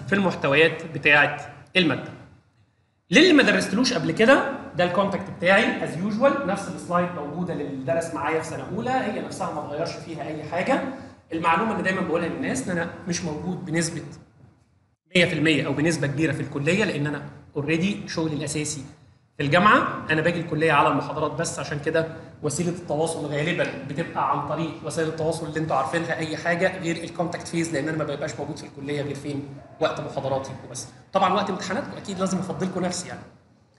في المحتويات بتاعه الماده للي ما درستلوش قبل كده ده الكونتاكت بتاعي از يوجوال نفس السلايد موجوده للي درس معايا في سنه اولى هي نفسها ما اتغيرش فيها اي حاجه المعلومه اللي دايما بقولها للناس ان انا مش موجود بنسبه 100% او بنسبه كبيره في الكليه لان انا اوريدي شغلي الاساسي في الجامعه انا باجي الكليه على المحاضرات بس عشان كده وسيله التواصل غالبا بتبقى عن طريق وسائل التواصل اللي انتوا عارفينها اي حاجه غير الكونتاكت فيز لان انا ما ببقاش موجود في الكليه غير فين وقت محاضراتي وبس طبعا وقت امتحاناتكم اكيد لازم افضلكم نفسي يعني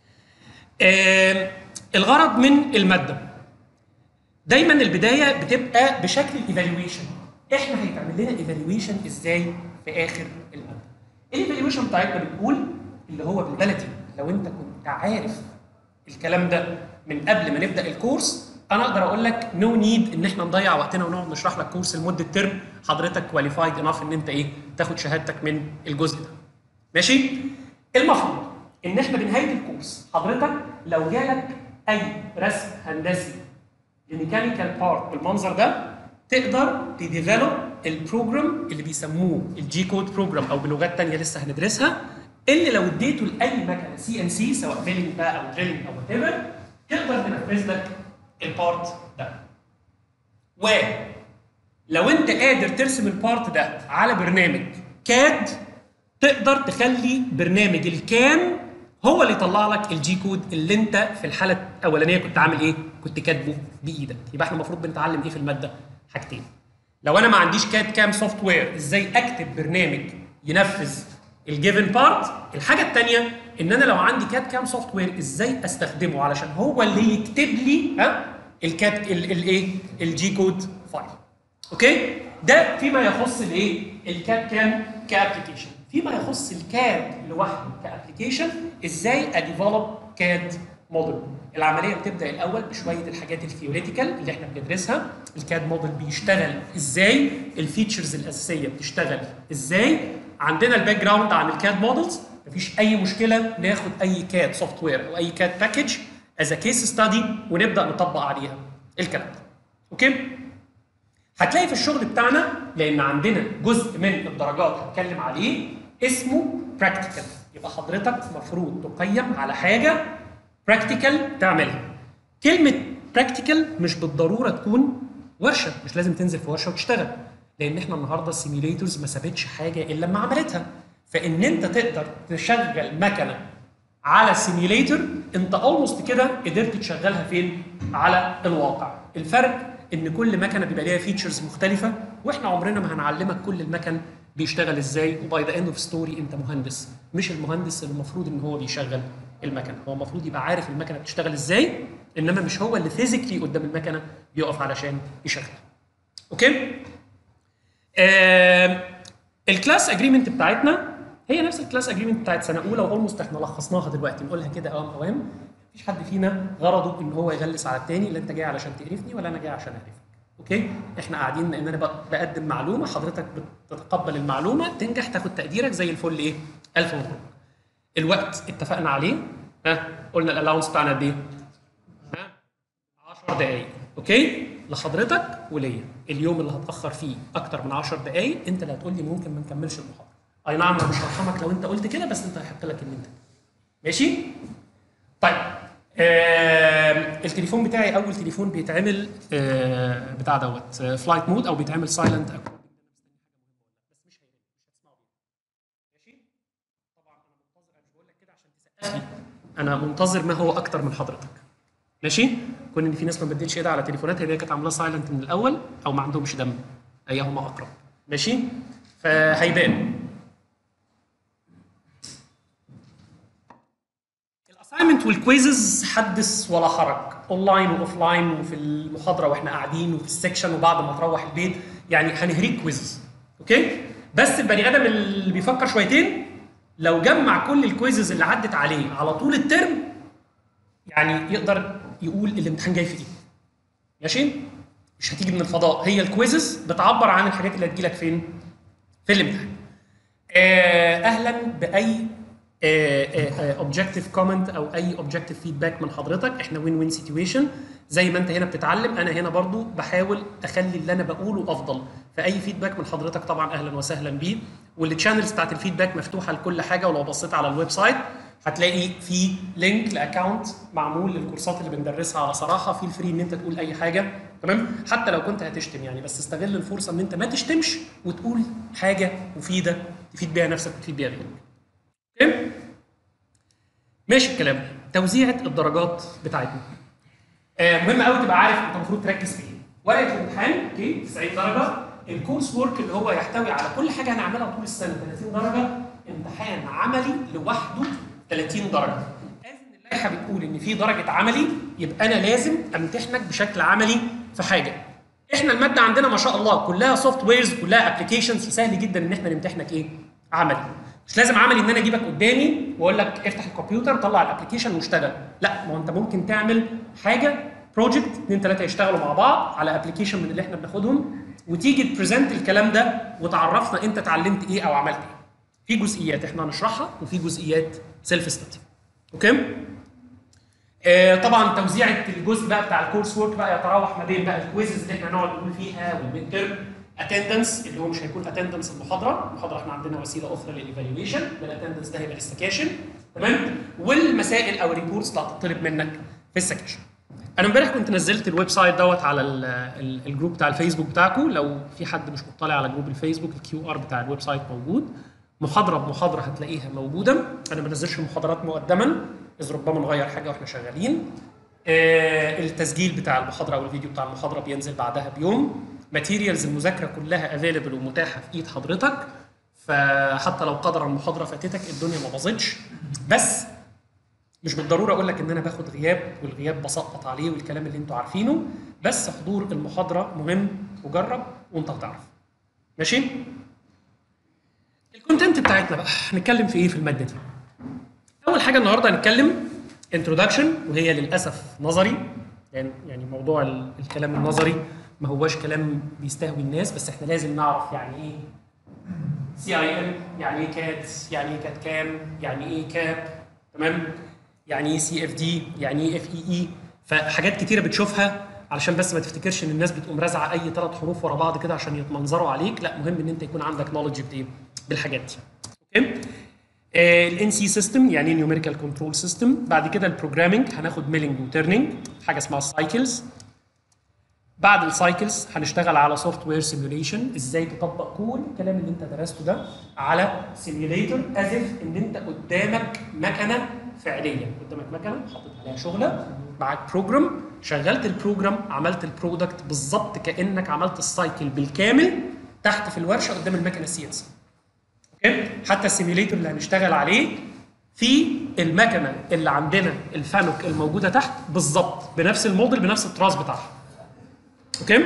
آه الغرض من الماده دايما البدايه بتبقى بشكل ايفالويشن احنا هيتعمل لنا ايفالويشن ازاي في اخر الماده الايفالويشن بتاعتنا بتقول اللي هو بالبلدي لو انت كنت عارف الكلام ده من قبل ما نبدا الكورس انا اقدر اقول لك نو no نيد ان احنا نضيع وقتنا ونقعد نشرح لك كورس لمده ترم حضرتك كواليفايد انف ان انت ايه تاخد شهادتك من الجزء ده ماشي المفروض ان احنا بنهايه الكورس حضرتك لو جالك اي رسم هندسي لميكانيكال بارت بالمنظر ده تقدر تديفلوب البروجرام اللي بيسموه الجي كود بروجرام او بلغات ثانيه لسه هندرسها اللي لو اديته لاي مكنه سي ان سي سواء ميلينج بقى او دريلنج او وات ايفر تقدر تنفذ لك البارت ده. ولو انت قادر ترسم البارت ده على برنامج كاد تقدر تخلي برنامج الكام هو اللي يطلع لك الجي كود اللي انت في الحاله الاولانيه كنت عامل ايه؟ كنت كاتبه بايدك. يبقى احنا المفروض بنتعلم ايه في الماده؟ حاجتين. لو انا ما عنديش كاد كام سوفت وير ازاي اكتب برنامج ينفذ الجيفن بارت الحاجه الثانيه ان انا لو عندي كاد كام سوفت وير ازاي استخدمه علشان هو اللي يكتب لي ها الكاد الايه الجي كود فايل اوكي ده فيما يخص الايه الكاد كام كابلكيشن فيما يخص الكاد لوحده كابلكيشن ازاي اديفلوب كاد موديل العمليه بتبدا الاول بشويه الحاجات الثيوريتيكال اللي احنا بندرسها الكاد موديل بيشتغل ازاي الفيتشرز الاساسيه بتشتغل ازاي عندنا الباك جراوند عن الكاد مودلز مفيش اي مشكله ناخد اي كاد سوفت وير او اي كاد باكج از كيس ستادي ونبدا نطبق عليها الكلام ده اوكي هتلاقي في الشغل بتاعنا لان عندنا جزء من الدرجات هتكلم عليه اسمه براكتيكال يبقى حضرتك المفروض تقيم على حاجه براكتيكال تعملها كلمه براكتيكال مش بالضروره تكون ورشه مش لازم تنزل في ورشه وتشتغل لان احنا النهارده السيميليتورز ما سابتش حاجه الا لما عملتها فان انت تقدر تشغل مكنه على سيميليتور انت اولموست كده قدرت تشغلها فين على الواقع الفرق ان كل مكنه بيبقى ليها فيتشرز مختلفه واحنا عمرنا ما هنعلمك كل المكن بيشتغل ازاي وباي ذا اند اوف ستوري انت مهندس مش المهندس اللي المفروض ان هو بيشغل المكنه هو المفروض يبقى عارف المكنه بتشتغل ازاي انما مش هو اللي فيزيكلي قدام المكنه بيقف علشان يشغلها اوكي آه الكلاس اجريمنت بتاعتنا هي نفس الكلاس اجريمنت بتاعت سنه اولى واولموست احنا لخصناها دلوقتي نقولها كده اوام اوام مفيش حد فينا غرضه ان هو يغلس على التاني لا انت جاي علشان تقرفني ولا انا جاي عشان اعرفك اوكي احنا قاعدين ان انا بقدم معلومه حضرتك بتتقبل المعلومه تنجح تاخد تقديرك زي الفل ايه الف مبروك الوقت اتفقنا عليه ها قلنا الالاونس بتاعنا قد ايه ها 10 دقائق اوكي لحضرتك وليا اليوم اللي هتاخر فيه اكتر من 10 دقائق انت اللي هتقول لي ممكن ما نكملش المحاضره اي نعم انا مش هرحمك لو انت قلت كده بس انت هيحط لك ان انت ماشي طيب آه التليفون بتاعي اول تليفون بيتعمل آه بتاع دوت آه فلايت مود او بيتعمل سايلنت بس مش هيرن مش هتسمعه ماشي طبعا انا منتظر انا مش بقول لك كده عشان تسقف لي انا منتظر ما هو اكتر من حضرتك ماشي كون ان في ناس ما بدلش ايدها على تليفوناتها هي كانت عاملاه سايلنت من الاول او ما عندهمش دم ايهما اقرب ماشي فهيبان الاساينمنت والكويزز حدث ولا حرج اونلاين واوف لاين وفي المحاضره واحنا قاعدين وفي السكشن وبعد ما تروح البيت يعني هنهريك كويزز اوكي بس البني ادم اللي بيفكر شويتين لو جمع كل الكويزز اللي عدت عليه على طول الترم يعني يقدر يقول الامتحان جاي في ايه ماشي مش هتيجي من الفضاء هي الكويزز بتعبر عن الحاجات اللي هتجيلك فين في الامتحان آه اهلا باي اوبجكتيف كومنت او اي اوبجكتيف فيدباك من حضرتك احنا وين وين سيتويشن زي ما انت هنا بتتعلم انا هنا برضو بحاول اخلي اللي انا بقوله افضل فاي فيدباك من حضرتك طبعا اهلا وسهلا بيه والتشانلز بتاعت الفيدباك مفتوحه لكل حاجه ولو بصيت على الويب سايت هتلاقي في لينك لاكونت معمول للكورسات اللي بندرسها على صراحه في الفري ان انت تقول اي حاجه تمام حتى لو كنت هتشتم يعني بس استغل الفرصه ان انت ما تشتمش وتقول حاجه مفيده تفيد بيها نفسك وتفيد بيها غيرك اوكي ماشي الكلام توزيعه الدرجات بتاعتنا آه مهم قوي تبقى عارف انت المفروض تركز في ايه ورقه الامتحان اوكي 90 درجه الكورس وورك اللي هو يحتوي على كل حاجه هنعملها طول السنه 30 درجه امتحان عملي لوحده 30 درجه از ان اللائحه بتقول ان في درجه عملي يبقى انا لازم امتحنك بشكل عملي في حاجه احنا الماده عندنا ما شاء الله كلها سوفت ويرز كلها ابلكيشنز فسهل جدا ان احنا نمتحنك ايه عملي مش لازم عملي ان انا اجيبك قدامي واقول لك افتح الكمبيوتر طلع الابلكيشن واشتغل لا ما هو انت ممكن تعمل حاجه بروجكت اثنين ثلاثه يشتغلوا مع بعض على ابلكيشن من اللي احنا بناخدهم وتيجي تبريزنت الكلام ده وتعرفنا انت اتعلمت ايه او عملت ايه في جزئيات احنا هنشرحها وفي جزئيات سيلف ستدي اوكي آه طبعا توزيعه الجزء بقى بتاع الكورس وورك بقى يتراوح ما بين بقى الكويزز اللي احنا هنقعد نقول فيها والميد تيرم اتندنس اللي هو مش هيكون اتندنس المحاضره المحاضره احنا عندنا وسيله اخرى للايفالويشن الاتندنس ده هيبقى للسكاشن تمام والمسائل او الريبورتس اللي هتطلب منك في السكاشن انا امبارح كنت نزلت الويب سايت دوت على ال ال الجروب بتاع الفيسبوك بتاعكم لو في حد مش مطلع على جروب الفيسبوك الكيو ار بتاع الويب سايت موجود محاضره بمحاضره هتلاقيها موجوده انا ما بنزلش المحاضرات مقدما اذ ربما نغير حاجه واحنا شغالين آه التسجيل بتاع المحاضره او الفيديو بتاع المحاضره بينزل بعدها بيوم ماتيريالز المذاكره كلها افيلبل ومتاحه في ايد حضرتك فحتى لو قدر المحاضره فاتتك الدنيا ما باظتش بس مش بالضروره اقول لك ان انا باخد غياب والغياب بسقط عليه والكلام اللي انتوا عارفينه بس حضور المحاضره مهم وجرب وانت هتعرف ماشي الكونتنت بتاعتنا بقى هنتكلم في ايه في الماده دي اول حاجه النهارده هنتكلم انتروداكشن وهي للاسف نظري يعني يعني موضوع ال- الكلام النظري ما هواش كلام بيستهوي الناس بس احنا لازم نعرف يعني ايه سي اي ام يعني ايه كاد يعني ايه كاد كام يعني ايه كاب تمام يعني ايه سي اف دي يعني ايه اف اي اي فحاجات كتيره بتشوفها علشان بس ما تفتكرش ان الناس بتقوم رازعه اي ثلاث حروف ورا بعض كده عشان يتمنظروا عليك لا مهم ان انت يكون عندك نولج بايه بالحاجات دي اوكي الان سي سيستم يعني نيوميريكال كنترول سيستم بعد كده البروجرامينج هناخد ميلينج وتيرنينج حاجه اسمها السايكلز بعد السايكلز هنشتغل على سوفت وير سيميوليشن ازاي تطبق كل الكلام اللي انت درسته ده على سيميوليتور از ان انت قدامك مكنه فعليه قدامك مكنه حاطط عليها شغله معاك بروجرام شغلت البروجرام عملت البرودكت بالظبط كانك عملت السايكل بالكامل تحت في الورشه قدام المكنه السي ان سي اوكي حتى السيميوليتور اللي هنشتغل عليه في المكنه اللي عندنا الفانوك الموجوده تحت بالظبط بنفس الموديل بنفس التراس بتاعها اوكي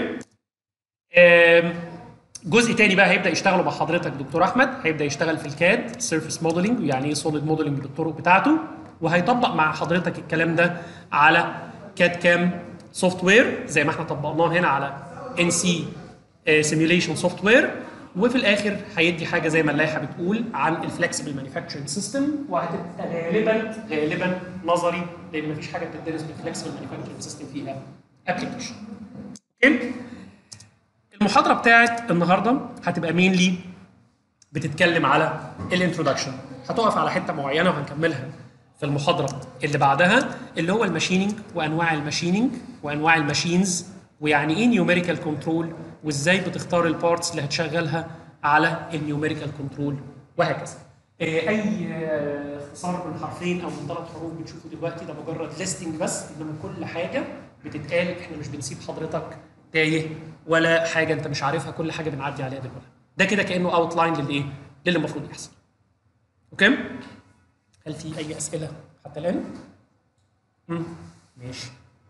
آم، جزء تاني بقى هيبدا يشتغلوا مع حضرتك دكتور احمد هيبدا يشتغل في الكاد سيرفيس موديلنج ويعني ايه سوليد موديلنج بالطرق بتاعته وهيطبق مع حضرتك الكلام ده على كاد كام سوفت وير زي ما احنا طبقناه هنا على ان سي سيميوليشن سوفت وير وفي الاخر هيدي حاجه زي ما اللائحه بتقول عن الفلكسبل مانيفاكتشرنج سيستم وهتبقى غالبا غالبا نظري لان مفيش حاجه بتدرس بالفلكسبل مانيفاكتشرنج سيستم فيها ابلكيشن اوكي المحاضره بتاعت النهارده هتبقى مينلي بتتكلم على الانترودكشن هتقف على حته معينه وهنكملها في المحاضره اللي بعدها اللي هو الماشيننج وانواع الماشيننج وانواع الماشينز ويعني ايه نيوميريكال كنترول وازاي بتختار البارتس اللي هتشغلها على النيوميريكال كنترول وهكذا آه، اي آه، اختصار من حرفين او من ثلاث حروف بنشوفه دلوقتي ده مجرد ليستنج بس انما كل حاجه بتتقال احنا مش بنسيب حضرتك تايه ولا حاجه انت مش عارفها كل حاجه بنعدي عليها دلوقتي ده كده كانه اوت لاين للايه للي المفروض يحصل اوكي هل في اي اسئله حتى الان مم. ماشي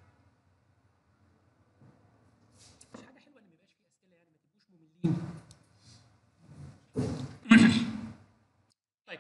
مش حاجه حلوه ان ما يبقاش في اسئله يعني ما تبقوش مملين طيب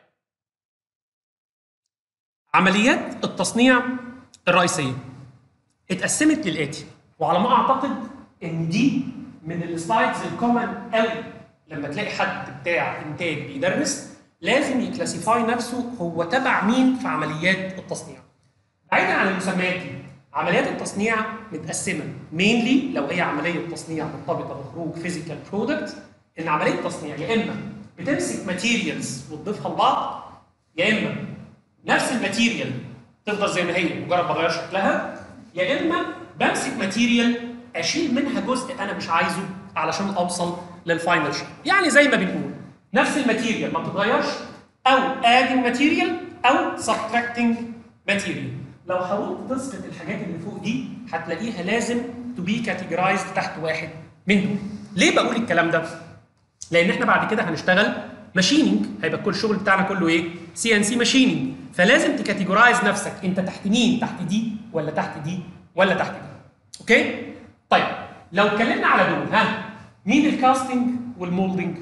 عمليات التصنيع الرئيسيه اتقسمت للاتي وعلى ما اعتقد ان دي من السلايدز الكومن قوي لما تلاقي حد بتاع انتاج بيدرس لازم يكلاسيفاي نفسه هو تبع مين في عمليات التصنيع بعيدا عن المسميات دي عمليات التصنيع متقسمه مينلي لو هي عمليه تصنيع مرتبطه بخروج فيزيكال برودكت ان عمليه التصنيع يا اما بتمسك ماتيريالز وتضيفها لبعض يا اما نفس الماتيريال تفضل زي ما هي مجرد بغير شكلها يا اما بمسك ماتيريال اشيل منها جزء انا مش عايزه علشان اوصل للفاينل شيب يعني زي ما بنقول نفس الماتيريال ما بتتغيرش او ادنج ماتيريال او سبتراكتنج ماتيريال لو حاولت تسقط الحاجات اللي فوق دي هتلاقيها لازم تو بي كاتيجرايزد تحت واحد من دول ليه بقول الكلام ده لان احنا بعد كده هنشتغل ماشيننج هيبقى كل الشغل بتاعنا كله ايه سي ان سي ماشيننج فلازم تكاتيجورايز نفسك انت تحت مين تحت دي ولا تحت دي ولا تحت دي اوكي طيب لو اتكلمنا على دول ها مين الكاستنج والمولدنج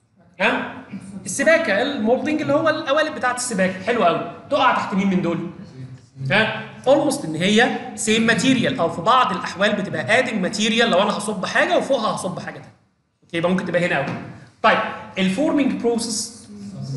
ها السباكه المولدنج اللي هو القوالب بتاعت السباكه حلو قوي تقع تحت مين من دول ها اولموست ان هي سيم ماتيريال او في بعض الاحوال بتبقى ادنج ماتيريال لو انا هصب حاجه وفوقها هصب حاجه ثانيه اوكي يبقى ممكن تبقى هنا قوي طيب الفورمينج بروسيس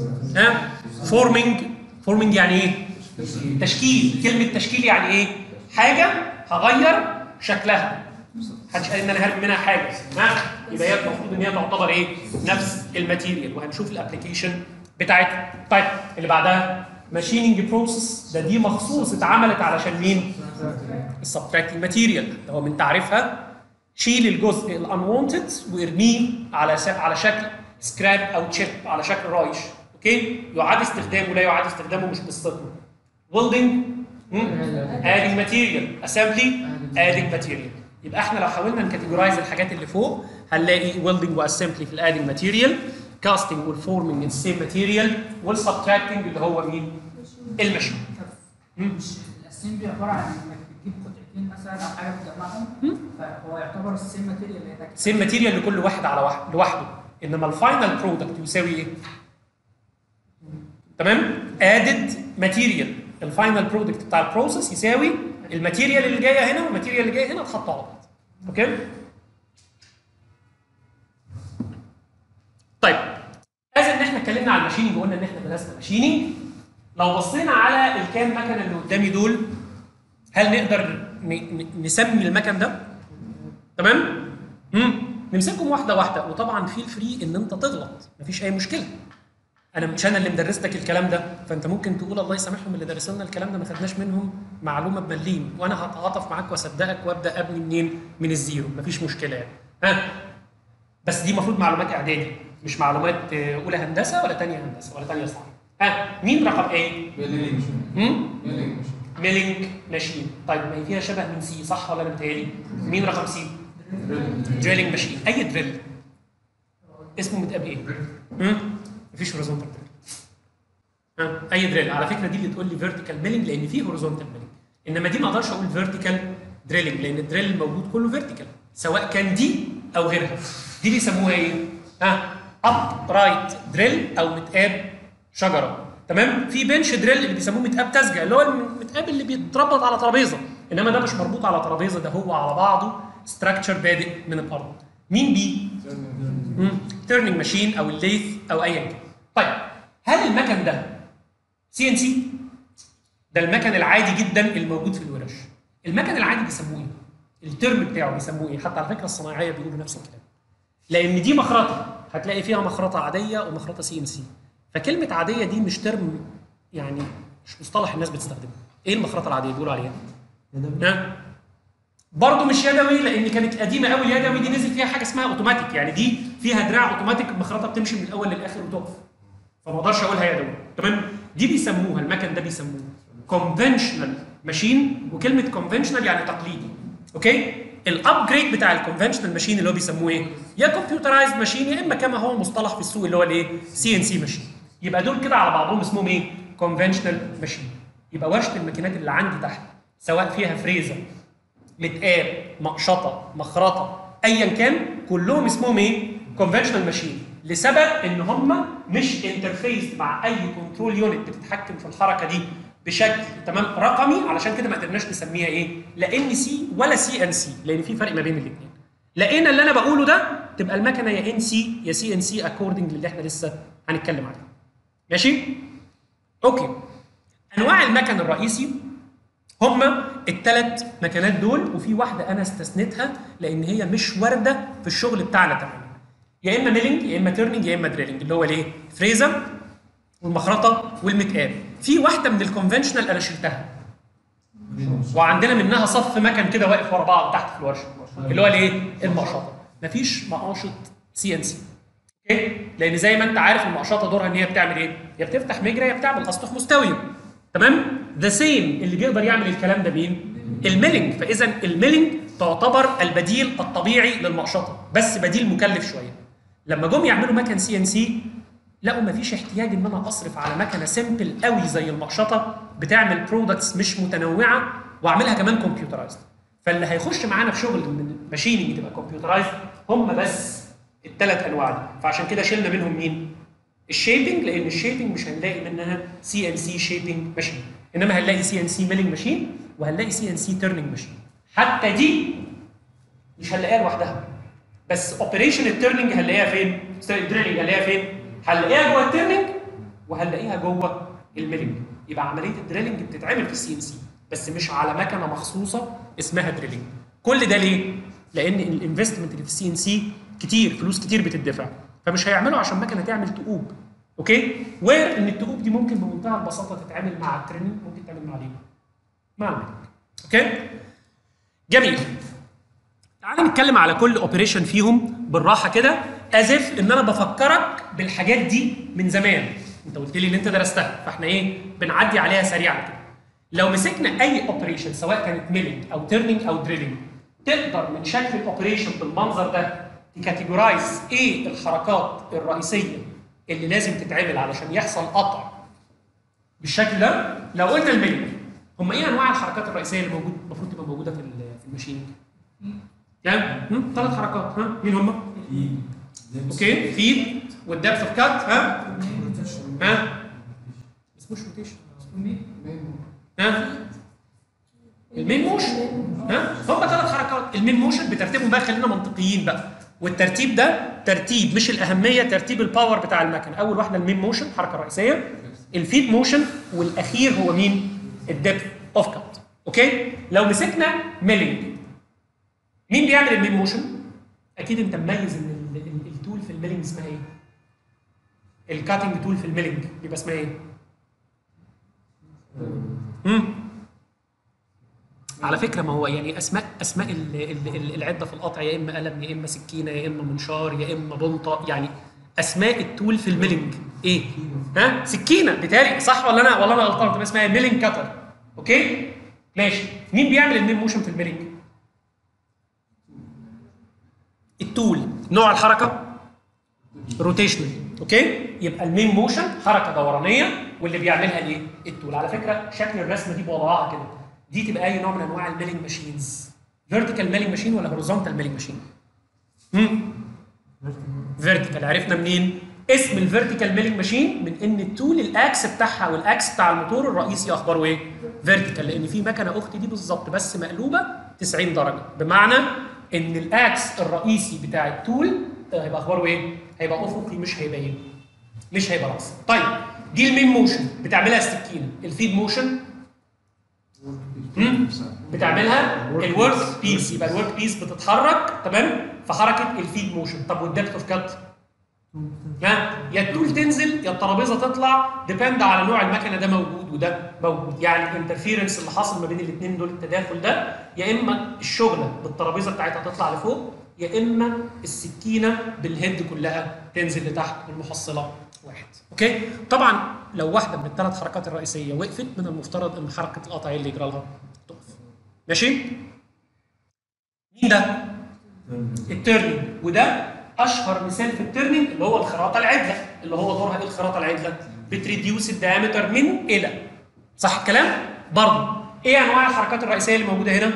ها فورمينج فورمينج يعني ايه تشكيل كلمه تشكيل يعني ايه حاجه هغير شكلها محدش قال ان انا هرمي منها حاجه ها يبقى هي المفروض ان هي تعتبر ايه نفس الماتيريال وهنشوف الابلكيشن بتاعتها طيب اللي بعدها ماشيننج بروسيس ده دي مخصوص اتعملت علشان مين السبتراكتنج ماتيريال اللي هو من تعريفها شيل الجزء الانوانتد وارميه على س- على شكل سكراب او تشيب على شكل رايش اوكي يعاد استخدامه لا يعاد استخدامه مش قصتنا ويلدنج ادنج ماتيريال اسامبلي ادنج ماتيريال يبقى احنا لو حاولنا نكاتيجورايز الحاجات اللي فوق هنلاقي ويلدنج واسامبلي في الادنج ماتيريال كاستنج والفورمنج من السيم ماتيريال والسبتراكتنج اللي هو مين المشي مش الاسمبلي عباره عن انك بتجيب قطعتين مثلا او حاجه بتجمعهم فهو يعتبر السيم ماتيريال اللي هناك سيم ماتيريال لكل واحد على واحد لوحده انما الفاينل برودكت يساوي ايه؟ تمام؟ ادد ماتيريال الفاينل برودكت بتاع البروسيس يساوي الماتيريال اللي جايه هنا والماتيريال اللي جايه هنا اتحطوا على بعض اوكي؟ طيب از ان احنا اتكلمنا على الماشيننج وقلنا ان احنا درسنا ماشيننج لو بصينا على الكام مكنه اللي قدامي دول هل نقدر ن- ن- نسمي المكن ده؟ تمام؟ امم نمسكهم واحده واحده وطبعا في الفري ان انت تغلط مفيش اي مشكله انا مش انا اللي مدرس لك الكلام ده فانت ممكن تقول الله يسامحهم اللي درسوا لنا الكلام ده ما خدناش منهم معلومه بمليم وانا هتعاطف معاك واصدقك وابدا ابني منين من الزيرو مفيش مشكله يعني ها بس دي المفروض معلومات اعدادي مش معلومات آه، اولى هندسه ولا ثانيه هندسه ولا ثانيه صناعه ها مين رقم ايه ميلينج امم ميلينج ميلينج ماشين طيب ما هي فيها شبه من سي صح ولا انا متهيألي مين رقم سي دريلينج ماشين اي دريل اسمه متقابل ايه؟ امم مفيش هوريزونتال دريل ها اي دريل على فكره دي اللي تقول لي فيرتيكال ميلينج لان في هوريزونتال ميلينج انما دي ما اقدرش اقول فيرتيكال دريلينج لان الدريل الموجود كله فيرتيكال سواء كان دي او غيرها دي بيسموها ايه؟ ها اب رايت دريل او متقاب شجره تمام في بنش دريل اللي بيسموه متقاب تسجع اللي هو المتقاب اللي بيتربط على ترابيزه انما ده مش مربوط على ترابيزه ده هو على بعضه ستراكشر بادئ من الارض مين بي تيرنينج ماشين او الليث او ايا كان طيب هل المكن ده سي ان سي ده المكن العادي جدا الموجود في الورش المكن العادي بيسموه ايه الترم بتاعه بيسموه ايه حتى على فكره الصنايعيه بيقولوا نفس الكلام لان دي مخرطه هتلاقي فيها مخرطه عاديه ومخرطه سي ان سي فكلمه عاديه دي مش ترم يعني مش مصطلح الناس بتستخدمه ايه المخرطه العاديه بيقولوا عليها ها برضه مش يدوي لان كانت قديمه قوي اليدوي دي نزل فيها حاجه اسمها اوتوماتيك يعني دي فيها دراع اوتوماتيك المخرطه بتمشي من الاول للاخر وتقف فما اقدرش اقولها يدوي تمام دي بيسموها المكن ده بيسموه كونفنشنال ماشين وكلمه كونفنشنال يعني تقليدي اوكي الابجريد بتاع الكونفنشنال ماشين اللي هو بيسموه ايه يا كمبيوترايزد ماشين يا اما كما هو مصطلح في السوق اللي هو الايه سي ان سي ماشين يبقى دول كده على بعضهم اسمهم ايه كونفنشنال ماشين يبقى ورشه الماكينات اللي عندي تحت سواء فيها فريزر متقاب مقشطه مخرطه ايا كان كلهم اسمهم ايه كونفنشنال ماشين لسبب ان هم مش انترفيس مع اي كنترول يونت بتتحكم في الحركه دي بشكل تمام رقمي علشان كده ما قدرناش نسميها ايه لا ان سي ولا سي ان سي لان في فرق ما بين الاثنين لقينا اللي انا بقوله ده تبقى المكنه يا ان سي يا سي ان سي اكوردنج للي احنا لسه هنتكلم عليه ماشي اوكي انواع المكن الرئيسي هما الثلاث مكانات دول وفي واحده انا استثنيتها لان هي مش وارده في الشغل بتاعنا تماما يا اما ميلينج يا اما تيرنينج يا اما دريلينج اللي هو الايه فريزر والمخرطه والمتقاب في واحده من الكونفنشنال انا شلتها وعندنا منها صف مكن كده واقف ورا بعض تحت في الورشه اللي هو الايه المقشطه مفيش مقاشط سي ان سي اوكي لان زي ما انت عارف المقشطه دورها ان هي بتعمل ايه يا بتفتح مجرى يا بتعمل اسطح مستويه تمام ذا سيم اللي بيقدر يعمل الكلام ده مين الميلينج فاذا الميلينج تعتبر البديل الطبيعي للمقشطه بس بديل مكلف شويه لما جم يعملوا مكن سي ان سي لقوا مفيش احتياج ان انا اصرف على مكنه سيمبل قوي زي المقشطه بتعمل برودكتس مش متنوعه واعملها كمان كمبيوترايزد فاللي هيخش معانا في شغل من الماشيننج تبقى كمبيوترايزد هم بس الثلاث انواع دي فعشان كده شلنا منهم مين؟ الشيبنج لان الشيبنج مش هنلاقي منها سي ان سي شيبنج ماشين انما هنلاقي سي ان سي ميلينج ماشين وهنلاقي سي ان سي تيرنينج ماشين حتى دي مش هنلاقيها لوحدها بس اوبريشن التيرنينج هنلاقيها فين؟ الدريلنج هنلاقيها فين؟ هنلاقيها جوه التيرنينج وهنلاقيها جوه الميلينج يبقى عمليه الدريلنج بتتعمل في السي ان سي بس مش على مكنه مخصوصه اسمها دريلنج كل ده ليه؟ لان الانفستمنت اللي في السي ان سي كتير فلوس كتير بتدفع فمش هيعملوا عشان مكنه تعمل تقوب اوكي وير ان التقوب دي ممكن بمنتهى البساطه تتعمل مع التريننج ممكن تعمل مع ليه مع الميلينج اوكي جميل تعال نتكلم على كل اوبريشن فيهم بالراحه كده ازف ان انا بفكرك بالحاجات دي من زمان انت قلت لي ان انت درستها فاحنا ايه بنعدي عليها سريعا كده لو مسكنا اي اوبريشن سواء كانت ميلينج او تيرنينج او دريلينج تقدر من شكل الاوبريشن بالمنظر ده تكاتيجورايز ايه الحركات الرئيسيه اللي لازم تتعمل علشان يحصل قطع بالشكل ده لو قلنا الميلينج هم ايه انواع الحركات الرئيسيه اللي موجود المفروض تبقى موجوده في ال- في الماشين يعني ثلاث حركات ها مين هم اوكي فيد والدبث اوف كات ها ها اسمه روتيشن ها المين موشن ها هم ثلاث حركات المين موشن بترتيبهم بقى خلينا منطقيين بقى والترتيب ده ترتيب مش الاهميه ترتيب الباور بتاع المكن اول واحده المين موشن الحركه الرئيسيه الفيد موشن والاخير هو مين الدبث اوف كات اوكي لو مسكنا ميلينج مين بيعمل المين موشن اكيد انت مميز ان ال- ال- التول في الميلينج اسمها ايه الكاتنج تول في الميلينج يبقى اسمها ايه امم على فكره ما هو يعني اسماء اسماء ال- ال- ال- العده في القطع يا اما قلم يا اما سكينه يا اما منشار يا اما بنطه يعني اسماء التول في الميلينج ايه؟ ها؟ سكينه بتهيألي صح ولا انا ولا انا غلطان تبقى اسمها ميلينج كاتر اوكي؟ ماشي مين بيعمل المين موشن في الميلينج؟ التول نوع الحركه روتيشنال اوكي يبقى المين موشن حركه دورانيه واللي بيعملها الايه التول على فكره شكل الرسمه دي بوضعها كده دي تبقى اي نوع من انواع الميلينج ماشينز فيرتيكال ميلينج ماشين ولا هوريزونتال ميلينج ماشين امم فيرتيكال عرفنا منين اسم الفيرتيكال ميلينج ماشين من ان التول الاكس بتاعها والاكس بتاع الموتور الرئيسي اخباره ايه فيرتيكال لان في مكنه اختي دي بالظبط بس مقلوبه 90 درجه بمعنى ان الاكس الرئيسي بتاع التول آه، هيبقى اخباره ايه هيبقى افقي مش هيبقى ايه مش هيبقى راسي طيب دي المين موشن بتعملها السكينه الفيد موشن مم. بتعملها الورك بيس يبقى الورك بيس بتتحرك تمام في حركه الفيد موشن طب والدبت اوف كات ها يا التول تنزل يا الترابيزه تطلع ديبند على نوع المكنه ده موجود وده موجود يعني الانترفيرنس اللي حاصل ما بين الاثنين دول التداخل ده يا اما الشغله بالترابيزه بتاعتها تطلع لفوق يا اما السكينه بالهيد كلها تنزل لتحت المحصله واحد اوكي طبعا لو واحده من الثلاث حركات الرئيسيه وقفت من المفترض ان حركه القطع هي اللي يجرى لها تقف ماشي مين ده التيرنينج وده اشهر مثال في التيرنينج اللي هو الخراطه العدله اللي هو دورها ايه الخراطه العدله بتريديوس الدايمتر من الى صح الكلام برضه ايه انواع الحركات الرئيسيه اللي موجوده هنا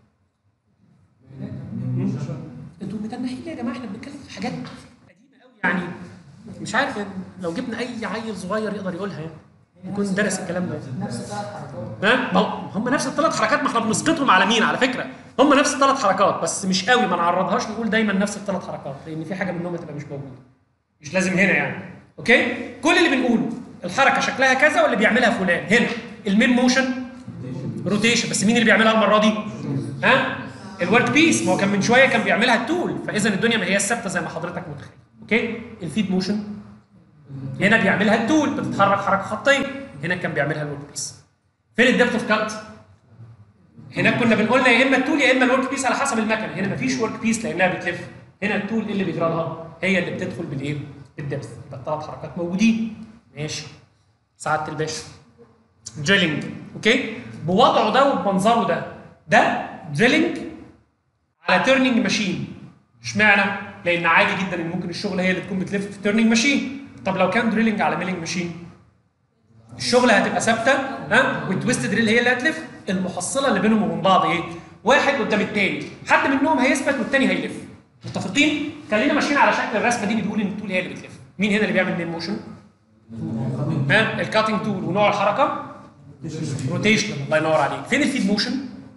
مم. انتوا متنحين ليه يا جماعه احنا بنتكلم في حاجات قديمه قوي يعني مش عارف يعني لو جبنا اي عيل صغير يقدر يقولها يعني يكون درس الكلام ده نفس ثلاث حركات ها ما هو- هم نفس الثلاث حركات ما احنا بنسقطهم على مين على فكره هم نفس الثلاث حركات بس مش قوي ما نعرضهاش نقول دايما نفس الثلاث حركات لان في حاجه منهم هتبقى مش موجوده مش لازم هنا يعني اوكي كل اللي بنقوله الحركه شكلها كذا واللي بيعملها فلان هنا المين موشن روتيشن بس مين اللي بيعملها المره دي ها الورك بيس ما هو كان من شويه كان بيعملها التول فاذا الدنيا ما هي الثابته زي ما حضرتك متخيل اوكي الفيد موشن هنا بيعملها التول بتتحرك حركه خطيه هنا كان بيعملها الورك بيس فين الدبت اوف كات هناك كنا بنقول يا اما التول يا اما الورك بيس على حسب المكنه هنا مفيش ورك بيس لانها بتلف هنا التول اللي بيجرى لها هي اللي بتدخل بالايه بالدبث يبقى الثلاث حركات موجودين ماشي سعاده الباشا دريلنج اوكي بوضعه ده وبمنظره ده ده دريلنج على تيرنينج ماشين اشمعنى لان عادي جدا ان ممكن الشغله هي اللي تكون بتلف في تيرنينج ماشين طب لو كان دريلنج على ميلينج ماشين الشغله هتبقى ثابته ها والتويست دريل هي اللي هتلف المحصله اللي بينهم وبين بعض ايه واحد قدام الثاني حد منهم هيثبت والثاني هيلف متفقين خلينا ماشيين على شكل الرسمه دي بتقول ان التول هي اللي بتلف مين هنا اللي بيعمل مين موشن ها الكاتنج تول ونوع الحركه روتيشنال الله ينور عليك فين الفيد موشن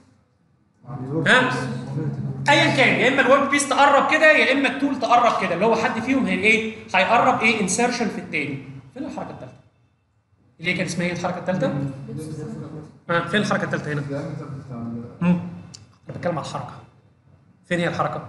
ها ايا كان يا اما الورك بيس تقرب كده يا اما التول تقرب كده اللي هو حد فيهم هي ايه هيقرب ايه انسرشن في الثاني فين الحركه الثالثه اللي هي كانت اسمها ايه الحركه الثالثه ها فين الحركه الثالثه هنا مم. انا بتكلم على الحركه فين هي الحركه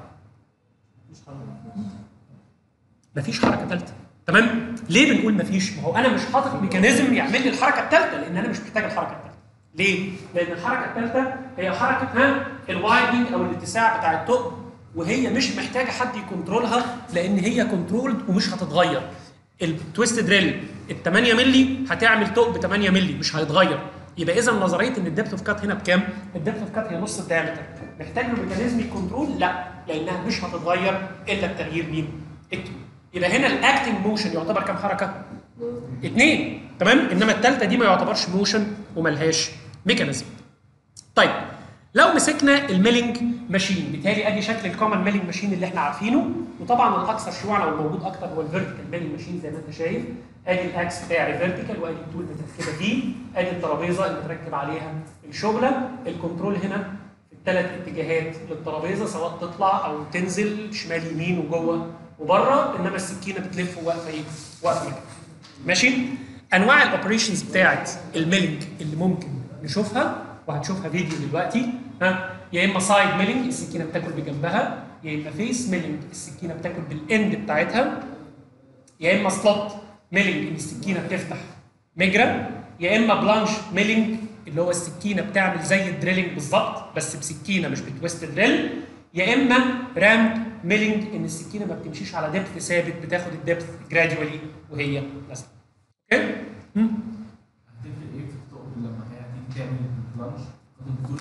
مفيش حركه ثالثه تمام ليه بنقول مفيش ما هو انا مش حاطط ميكانيزم يعمل لي الحركه الثالثه لان انا مش محتاج الحركه الثالثه ليه لان الحركه الثالثه هي حركه ها الوايدنج او الاتساع بتاع الثقب وهي مش محتاجه حد يكنترولها لان هي كنترولد ومش هتتغير التويست دريل ال 8 مللي هتعمل ثقب 8 مللي مش هيتغير يبقى اذا نظريه ان الدبث اوف كات هنا بكام؟ الدبث اوف كات هي نص الدايمتر محتاج له ميكانيزم كنترول؟ لا لانها مش هتتغير الا بتغيير مين؟ التول يبقى هنا الاكتنج موشن يعتبر كام حركه؟ اثنين تمام؟ انما الثالثه دي ما يعتبرش موشن وملهاش ميكانيزم. طيب لو مسكنا الميلينج ماشين بالتالي ادي شكل الكومن ميلينج ماشين اللي احنا عارفينه وطبعا الاكثر شيوعا او الموجود اكتر هو الفيرتيكال ميلينج ماشين زي ما انت شايف ادي الاكس بتاعي فيرتيكال وادي التول متركبه فيه ادي الترابيزه اللي متركب عليها الشغله الكنترول هنا في الثلاث اتجاهات للترابيزه سواء تطلع او تنزل شمال يمين وجوه وبره انما السكينه بتلف وواقفه ايه؟ واقفه مكانها. ماشي؟ انواع الاوبريشنز بتاعت الميلينج اللي ممكن نشوفها وهنشوفها فيديو دلوقتي ها يا اما سايد ميلينج السكينه بتاكل بجنبها يا اما فيس ميلينج السكينه بتاكل بالاند بتاعتها يا اما سلوت ميلينج ان السكينه بتفتح مجرى يا اما بلانش ميلينج اللي هو السكينه بتعمل زي الدريلنج بالظبط بس بسكينه مش بتويست دريل يا اما رامب ميلينج ان السكينه ما بتمشيش على دبث ثابت بتاخد الدبث جراديولي وهي نازله اوكي مم. هتفرق ايه في الثقب لما هي هتيجي تعمل بلانش الدكتور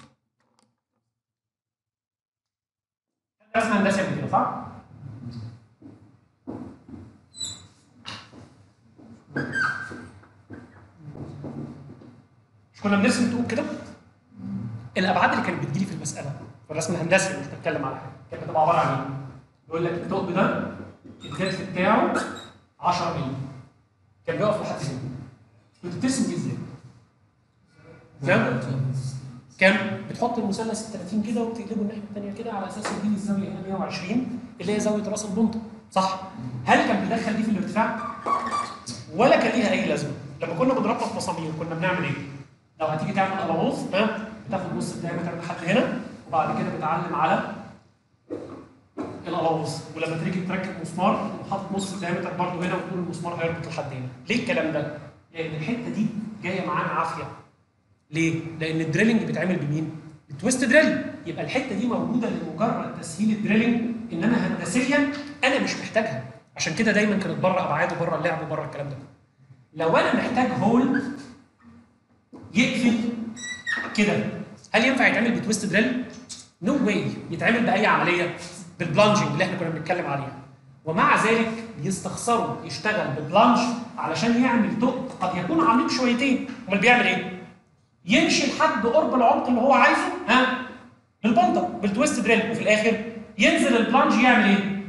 رسم هندسي قبل كده صح؟ مش كنا بنرسم طوب كده؟ الابعاد اللي كانت بتجيلي في المساله في الرسم الهندسي مش بتكلم على حاجه كانت بتبقى عباره عن ايه؟ يقول لك الثقب ده الدبث بتاعه 10 مللي كان بيقف لحد هنا كنت بترسم دي ازاي؟ فاهم؟ كام؟ بتحط المثلث ال 30 كده وتقلبه الناحيه الثانيه كده على اساس يديني الزاويه هنا 120 اللي هي زاويه راس البنطه صح؟ هل كان بيدخل دي في الارتفاع؟ ولا كان ليها اي لازمه لما كنا بنربط مسامير كنا بنعمل ايه؟ لو هتيجي تعمل الغوص ها بتاخد نص الدايمتر لحد هنا وبعد كده بتعلم على القلاوظ ولما تيجي تركب مسمار تقوم حاطط نص الدايمتر برضه هنا وتقول المسمار هيربط لحد هنا ليه الكلام ده؟ لان الحته دي جايه معانا عافيه ليه؟ لان الدريلنج بيتعمل بمين؟ بالتويست دريل يبقى الحته دي موجوده لمجرد تسهيل الدريلنج انما هندسيا انا مش محتاجها عشان كده دايما كانت بره ابعاد وبره اللعب وبره الكلام ده لو انا محتاج هول يقفل كده هل ينفع يتعمل بتويست دريل؟ نو no واي يتعمل باي عمليه بالبلانجنج اللي احنا كنا بنتكلم عليها ومع ذلك بيستخسروا يشتغل بالبلانج علشان يعمل ثقب قد يكون عميق شويتين امال بيعمل ايه؟ يمشي لحد قرب العمق اللي هو عايزه ها بالبنطه بالتويست دريل وفي الاخر ينزل البلانج يعمل ايه؟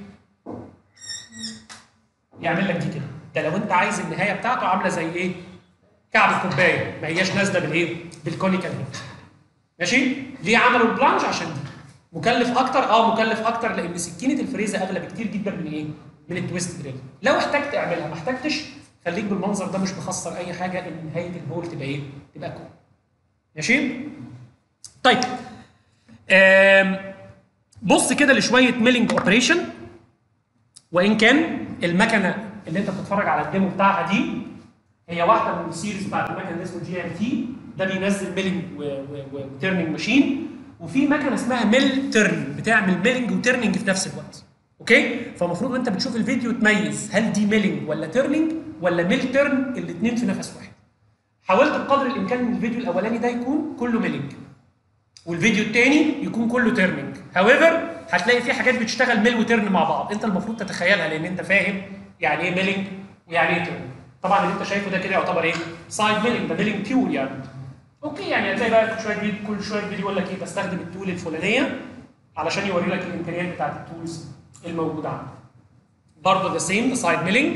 يعمل لك دي كده ده لو انت عايز النهايه بتاعته عامله زي ايه؟ كعب الكوبايه ما هياش نازله بالايه؟ بالكونيكال هيد ماشي؟ ليه عملوا البلانج عشان دي مكلف اكتر اه مكلف اكتر لان سكينه الفريزه اغلى بكتير جدا من ايه؟ من التويست دريل لو احتجت اعملها ما احتجتش خليك بالمنظر ده مش مخسر اي حاجه ان نهايه الهول تبقى ايه؟ تبقى كون ماشي؟ طيب آم، بص كده لشويه ميلينج اوبريشن وان كان المكنه اللي انت بتتفرج على الديمو بتاعها دي هي واحده من السيريز بتاعت المكنه اللي اسمه جي ام تي ده بينزل ميلينج وتيرنينج ماشين وفي مكنه اسمها ميل تيرن بتعمل ميلينج وتيرنينج في نفس الوقت اوكي فالمفروض وانت بتشوف الفيديو تميز هل دي ميلينج ولا تيرنينج ولا ميل تيرن الاثنين في نفس واحد حاولت بقدر الامكان ان الفيديو الاولاني ده يكون كله ميلينج والفيديو الثاني يكون كله تيرنينج هاويفر هتلاقي في حاجات بتشتغل ميل وتيرن مع بعض انت المفروض تتخيلها لان انت فاهم يعني ايه ميلينج ويعني ايه تيرن طبعا اللي انت شايفه ده كده يعتبر ايه سايد ميلينج ده ميلينج بيور يعني اوكي يعني هتلاقي بقى شويه فيديو كل شويه فيديو يقول لك ايه بستخدم التول الفلانيه علشان يوري لك الامكانيات بتاعت التولز الموجوده عندك برضه ذا سيم ذا سايد ميلينج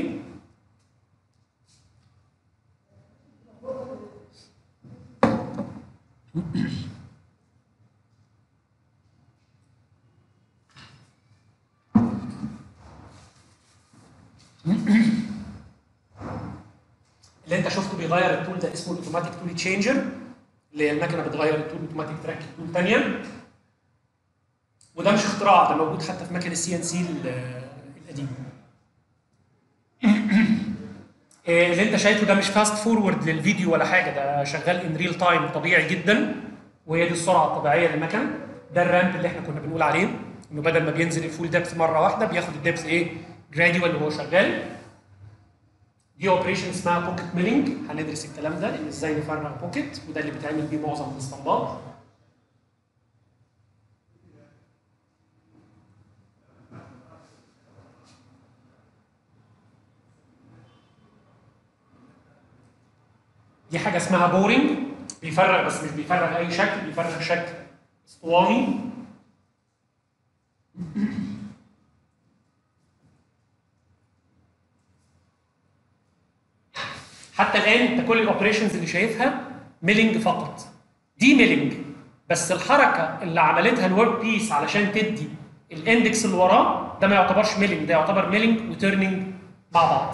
اللي انت شفته بيغير التول ده اسمه الاوتوماتيك تول تشينجر اللي هي المكنه بتغير التول اوتوماتيك تراك تول ثانيه وده مش اختراع ده موجود حتى في مكن السي ان سي القديم إيه اللي انت شايفه ده مش فاست فورورد للفيديو ولا حاجه ده شغال ان ريل تايم طبيعي جدا وهي دي السرعه الطبيعيه للمكن ده الرامب اللي احنا كنا بنقول عليه انه بدل ما بينزل الفول ديبث مره واحده بياخد الديبث ايه جراديوال وهو شغال دي اوبريشن اسمها بوكيت ميلينج هندرس الكلام ده ان ازاي نفرغ بوكيت وده اللي بيتعمل بيه معظم الاستنباط دي حاجه اسمها بورينج بيفرغ بس مش بيفرغ اي شكل بيفرغ شكل اسطواني حتى الان انت كل الاوبريشنز اللي شايفها ميلينج فقط دي ميلينج بس الحركه اللي عملتها الورك بيس علشان تدي الاندكس اللي وراه ده ما يعتبرش ميلينج ده يعتبر ميلينج وتيرنينج مع بعض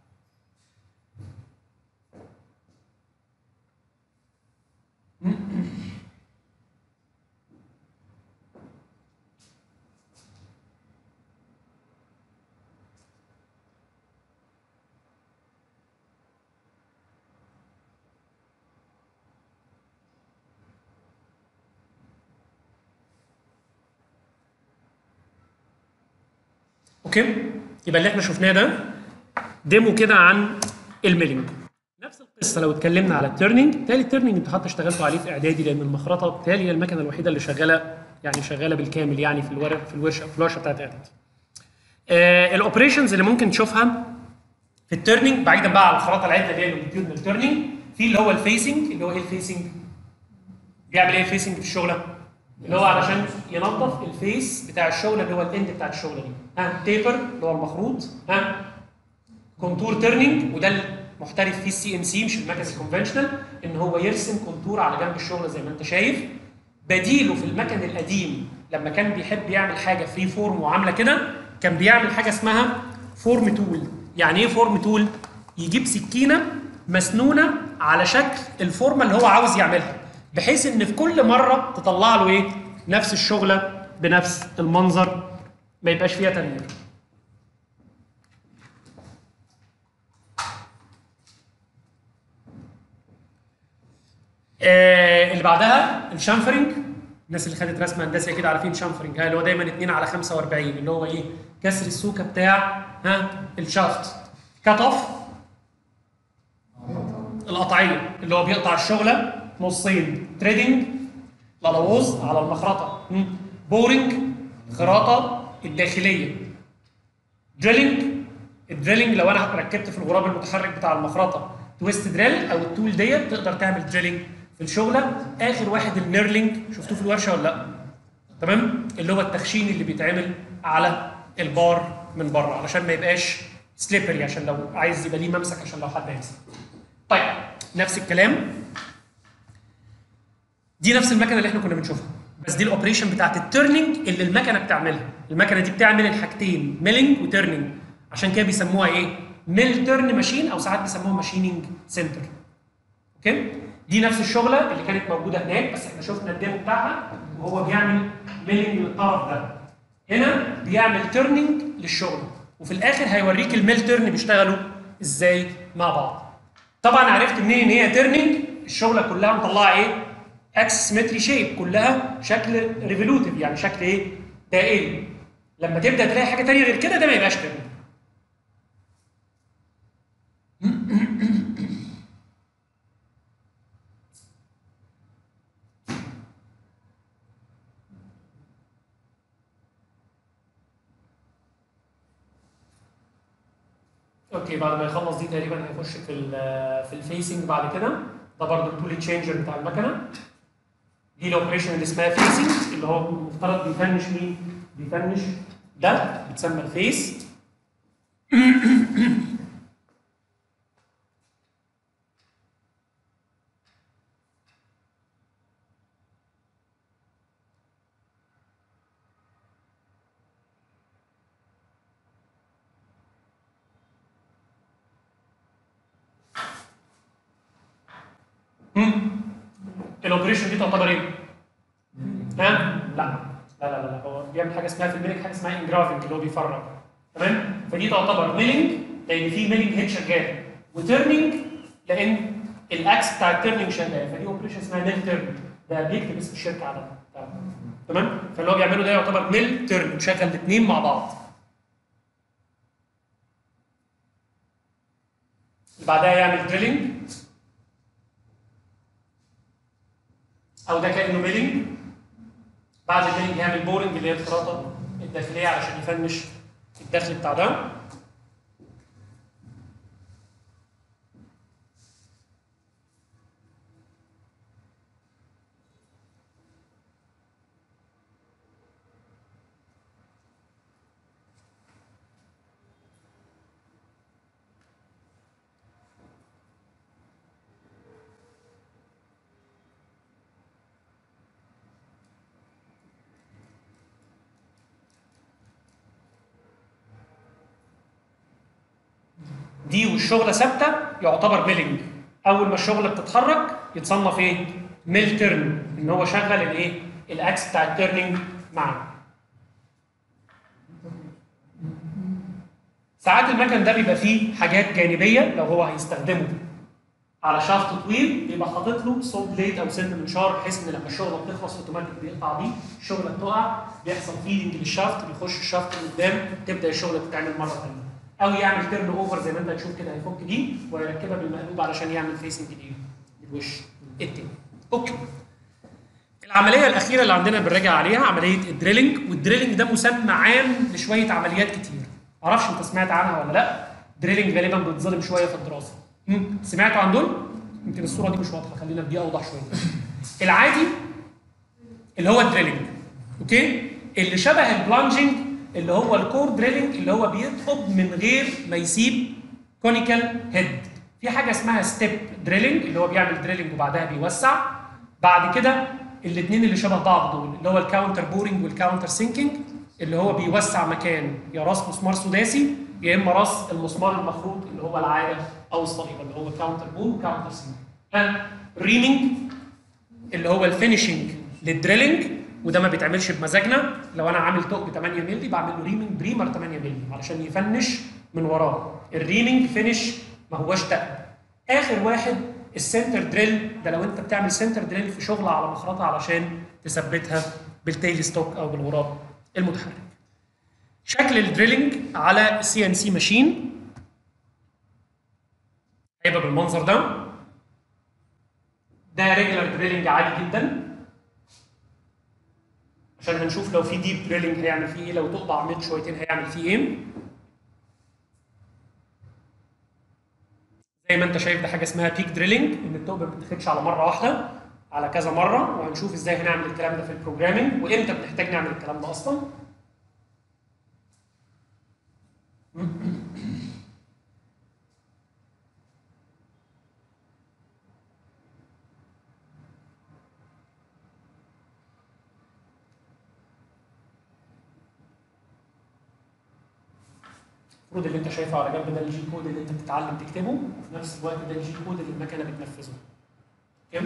اوكي يبقى اللي احنا شفناه ده ديمو كده عن الميلينج نفس القصه لو اتكلمنا على التيرنينج بالتالي التيرنينج انتوا حتى اشتغلتوا عليه في اعدادي لان المخرطه بالتالي هي المكنه الوحيده اللي شغاله يعني شغاله بالكامل يعني في الورق في الورشه في الورشه بتاعت اعدادي آه الاوبريشنز اللي ممكن تشوفها في التيرنينج بعيدا بقى عن الخراطه العدله اللي هي اللونجيتيودنال تيرنينج في اللي هو الفيسنج اللي هو ايه الفيسنج بيعمل ايه الفيسنج في الشغله اللي هو علشان ينظف الفيس بتاع الشغله اللي هو الاند بتاع الشغله دي ها تيبر اللي هو المخروط ها كونتور تيرنينج وده المحترف فيه السي ام سي مش المكن الكونفشنال ان هو يرسم كونتور على جنب الشغله زي ما انت شايف بديله في المكن القديم لما كان بيحب يعمل حاجه فري فورم وعامله كده كان بيعمل حاجه اسمها فورم تول يعني ايه فورم تول يجيب سكينه مسنونه على شكل الفورمه اللي هو عاوز يعملها بحيث ان في كل مره تطلع له ايه نفس الشغله بنفس المنظر ما يبقاش فيها تغيير آه اللي بعدها الشامفرنج الناس اللي خدت رسم هندسي كده عارفين شامفرنج ها اللي هو دايما 2 على 45 اللي هو ايه كسر السوكه بتاع ها الشافت كات اوف القطعيه اللي هو بيقطع الشغله نصين تريدنج للوز على المخرطه مم. بورنج خراطه الداخليه دريلنج الدريلنج لو انا ركبت في الغراب المتحرك بتاع المخرطه تويست دريل او التول ديت تقدر تعمل دريلنج في الشغله اخر واحد النيرلينج شفتوه في الورشه ولا لا تمام اللي هو التخشين اللي بيتعمل على البار من بره علشان ما يبقاش سليبري عشان لو عايز يبقى ليه ممسك عشان لو حد هيمسك طيب نفس الكلام دي نفس المكنه اللي احنا كنا بنشوفها بس دي الاوبريشن بتاعت التيرنينج اللي المكنه بتعملها المكنه دي بتعمل الحاجتين ميلينج وتيرنينج عشان كده بيسموها ايه ميل تيرن ماشين او ساعات بيسموها ماشيننج سنتر اوكي دي نفس الشغله اللي كانت موجوده هناك بس احنا شفنا الديمو بتاعها وهو بيعمل ميلنج للطرف ده هنا بيعمل تيرنينج للشغل وفي الاخر هيوريك الميل تيرن بيشتغلوا ازاي مع بعض طبعا عرفت منين ان هي تيرنينج الشغله كلها مطلعه ايه اكس سيمتري شيب كلها شكل ريفولوتيف يعني شكل ايه دائري لما تبدا تلاقي حاجه تانية غير كده ده ما يبقاش تيرنينج اوكي بعد ما يخلص دي تقريبا هيخش في ال في الفيسنج بعد كده ده برضه التول تشينجر بتاع المكنه دي الاوبريشن اللي اسمها فيسنج اللي هو المفترض بيفنش مين؟ بيفنش ده بيتسمى الفيس الاوبريشن دي تعتبر ايه؟ ها؟ لا لا لا لا هو بيعمل حاجه اسمها في الميلنج حاجه اسمها انجرافنج اللي هو بيفرغ تمام؟ فدي تعتبر ميلنج لان في ميلنج هيد شغال وتيرنينج لان الاكس بتاع التيرنينج شغال فدي اوبريشن اسمها ميل تيرنينج ده بيكتب اسم الشركه على تمام؟ فاللي هو بيعمله ده يعتبر ميل تيرنينج شغل الاثنين مع بعض بعدها يعمل دريلينج او ده كانه ميلينج بعد الميلينج هيعمل بورنج اللي هي الخراطه الداخليه علشان يفنش الداخل بتاع ده دي والشغله ثابته يعتبر ميلنج اول ما الشغله بتتحرك يتصنف ايه ميل تيرن ان هو شغل الايه الاكس بتاع التيرنينج معا ساعات المكن ده بيبقى فيه حاجات جانبيه لو هو هيستخدمه على شافت طويل بيبقى حاطط له صوب بليت او سن منشار بحيث ان لما الشغله بتخلص اوتوماتيك بيقطع دي الشغله بتقع بيحصل فيدنج للشافت بيخش الشافت لقدام تبدا الشغله تتعمل مره ثانيه او يعمل تيرن اوفر زي ما انت هتشوف كده هيفك دي ويركبها بالمقلوب علشان يعمل فيسنج دي الوش التاني اوكي العمليه الاخيره اللي عندنا بنراجع عليها عمليه الدريلنج والدريلنج ده مسمى عام لشويه عمليات كتير معرفش انت سمعت عنها ولا لا دريلنج غالبا بتظلم شويه في الدراسه مم. سمعتوا عن دول يمكن الصوره دي مش واضحه خلينا بدي اوضح شويه العادي اللي هو الدريلنج اوكي اللي شبه البلانجنج اللي هو الكور دريلنج اللي هو بيطلب من غير ما يسيب كونيكال هيد في حاجه اسمها ستيب دريلنج اللي هو بيعمل دريلنج وبعدها بيوسع بعد كده الاثنين اللي شبه بعض دول اللي هو الكاونتر بورنج والكاونتر سينكينج اللي هو بيوسع مكان يا راس مسمار سداسي يا اما راس المسمار المخروط اللي هو العاده او الصليبه اللي هو كاونتر بور وكاونتر سينكينج ريمينج اللي هو الفينشنج للدريلنج وده ما بيتعملش بمزاجنا لو انا عامل توك ب 8 مللي بعمل له ريمينج بريمر 8 مللي علشان يفنش من وراه الريمينج فينش ما هوش تقل اخر واحد السنتر دريل ده لو انت بتعمل سنتر دريل في شغل على مخرطه علشان تثبتها بالتيل ستوك او بالغراب المتحرك شكل الدريلنج على السي ان سي ماشين هيبقى بالمنظر ده ده ريجولار دريلنج عادي جدا عشان هنشوف لو في ديب دريلنج هيعمل فيه ايه لو تقطع عميق شويتين هيعمل فيه ايه زي ما انت شايف ده حاجه اسمها بيك دريلنج ان التوب ما بتاخدش على مره واحده على كذا مره وهنشوف ازاي هنعمل الكلام ده في البروجرامنج وامتى بنحتاج نعمل الكلام ده اصلا المفروض اللي انت شايفه على جنب ده الجي كود اللي انت بتتعلم تكتبه وفي نفس الوقت ده الجي كود اللي المكنه بتنفذه كم؟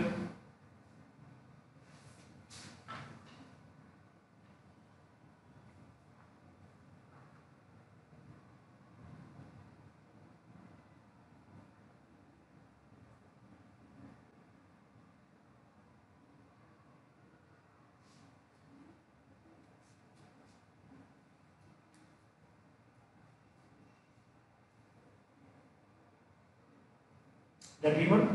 ده الريمر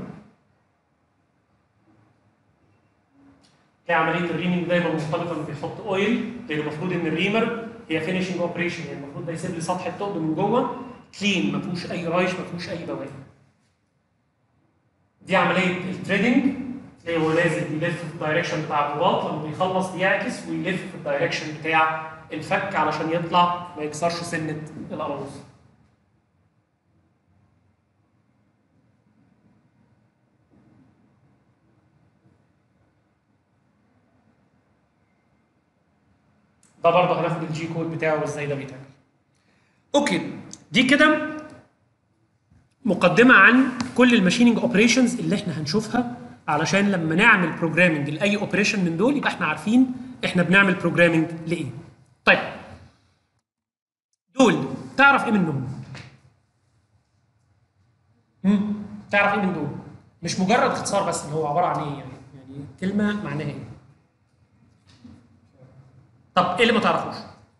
هي عمليه الريمنج دايما مرتبطه انه بيحط اويل لان المفروض ان الريمر هي فينيشنج اوبريشن يعني المفروض ده يسيب لي سطح التقد من جوه كلين ما فيهوش اي رايش ما فيهوش اي بواقي دي عمليه التريدنج تلاقي هو نازل بيلف في الدايركشن بتاع الرباط لما بيخلص بيعكس ويلف في الدايركشن بتاع الفك علشان يطلع ما يكسرش سنه القلاوظ ده برضه هناخد الجي كود بتاعه وازاي ده بيتعمل. اوكي دي كده مقدمه عن كل الماشيننج اوبريشنز اللي احنا هنشوفها علشان لما نعمل بروجرامنج لاي اوبريشن من دول يبقى احنا عارفين احنا بنعمل بروجرامنج لايه. طيب دول تعرف ايه منهم؟ امم تعرف ايه من دول؟ مش مجرد اختصار بس اللي هو عباره عن ايه يعني يعني كلمه معناها ايه؟ طب ايه اللي ما تعرفوش؟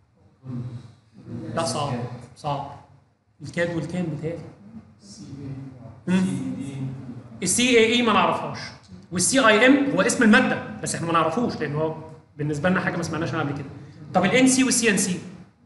لا صعب صعب الكاد والكان بتاعي السي اي اي ما نعرفهاش والسي اي ام هو اسم الماده بس احنا ما نعرفوش لان هو بالنسبه لنا حاجه ما سمعناش عنها قبل كده طب الان سي والسي ان سي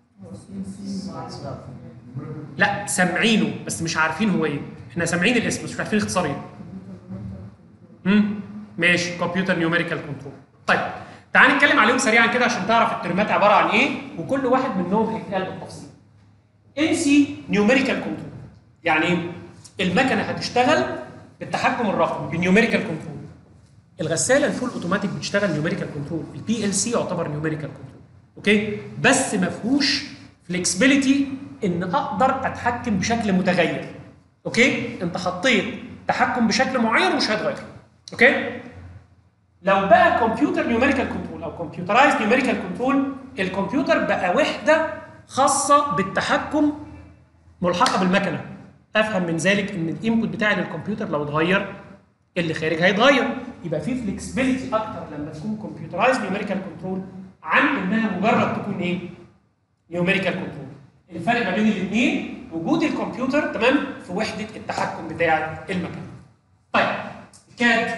لا سامعينه بس مش عارفين هو ايه احنا سامعين الاسم بس مش عارفين اختصار ايه امم ماشي كمبيوتر نيوميريكال كنترول طيب تعال نتكلم عليهم سريعا كده عشان تعرف الترمات عباره عن ايه وكل واحد منهم هيتقال بالتفصيل ان سي نيوميريكال كنترول يعني ايه المكنه هتشتغل بالتحكم الرقمي بالنيوميريكال كنترول الغساله الفول اوتوماتيك بتشتغل نيوميريكال كنترول البي ال سي يعتبر نيوميريكال كنترول اوكي بس ما فيهوش فلكسبيليتي ان اقدر اتحكم بشكل متغير اوكي انت حطيت تحكم بشكل معين ومش هيتغير اوكي لو بقى كمبيوتر نيوميريكال كنترول او كمبيوترايز نيوميريكال كنترول الكمبيوتر بقى وحده خاصه بالتحكم ملحقه بالمكنه افهم من ذلك ان الانبوت بتاعي للكمبيوتر لو اتغير اللي خارج هيتغير يبقى في فلكسبيليتي اكتر لما تكون كمبيوترايز نيوميريكال كنترول عن انها مجرد تكون ايه؟ نيوميريكال كنترول الفرق ما بين الاثنين وجود الكمبيوتر تمام في وحده التحكم بتاع المكنه طيب كاد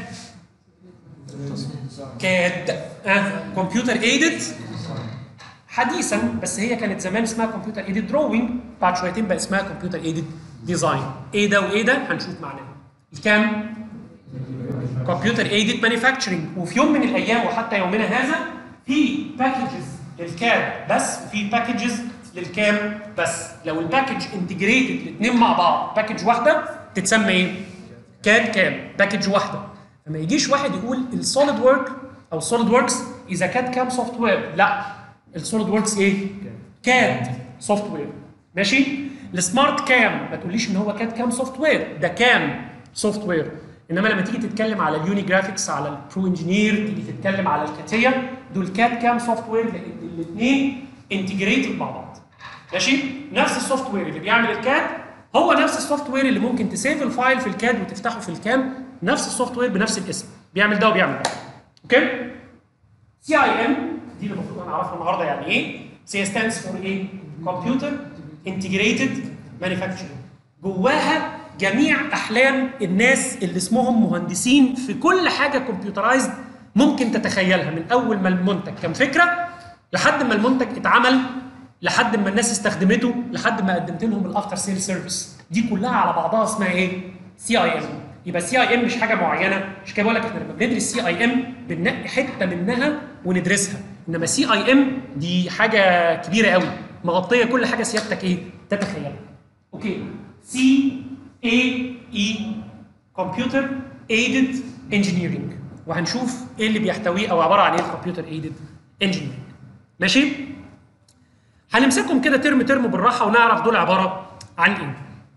كاد آه. كمبيوتر ايدد حديثا بس هي كانت زمان اسمها كمبيوتر ايدد دروينج بعد شويتين بقى اسمها كمبيوتر ايدد ديزاين ايه ده وايه ده هنشوف معناه الكام كمبيوتر ايدد مانيفاكتشرنج وفي يوم من الايام وحتى يومنا هذا في باكجز للكاد بس وفي باكجز للكام بس لو الباكج انتجريتد الاثنين مع بعض باكج واحده تتسمى ايه؟ كاد كام باكج واحده فما يجيش واحد يقول السوليد ورك او السوليد وركس اذا كاد كام سوفت وير لا السوليد وركس ايه؟ كاد سوفت وير ماشي؟ السمارت كام ما تقوليش ان هو كاد كام سوفت وير ده كام سوفت وير انما لما تيجي تتكلم على اليوني جرافيكس على البرو انجينير تيجي تتكلم على الكاتيه دول كاد كام سوفت وير لان الاثنين انتجريتد مع بعض ماشي نفس السوفت وير اللي بيعمل الكاد هو نفس السوفت وير اللي ممكن تسيف الفايل في الكاد وتفتحه في الكام نفس السوفت وير بنفس الاسم بيعمل ده وبيعمل ده اوكي سي اي ام دي اللي المفروض نعرفها النهارده يعني ايه سي ستاندز فور ايه كمبيوتر انتجريتد مانيفاكتشرنج جواها جميع احلام الناس اللي اسمهم مهندسين في كل حاجه كمبيوترايزد ممكن تتخيلها من اول ما المنتج كان فكره لحد ما المنتج اتعمل لحد ما الناس استخدمته لحد ما قدمت لهم الافتر سيل سيرفيس دي كلها على بعضها اسمها ايه؟ سي اي ام يبقى سي اي ام مش حاجه معينه مش كده بقول لك احنا لما بندرس سي اي ام بننقي حته منها وندرسها انما سي اي ام دي حاجه كبيره قوي مغطيه كل حاجه سيادتك ايه؟ تتخيلها اوكي سي اي اي كمبيوتر ايدد انجينيرنج وهنشوف ايه اللي بيحتويه او عباره عن ايه الكمبيوتر ايدد انجينيرنج ماشي؟ هنمسكهم كده ترم ترم بالراحه ونعرف دول عباره عن ايه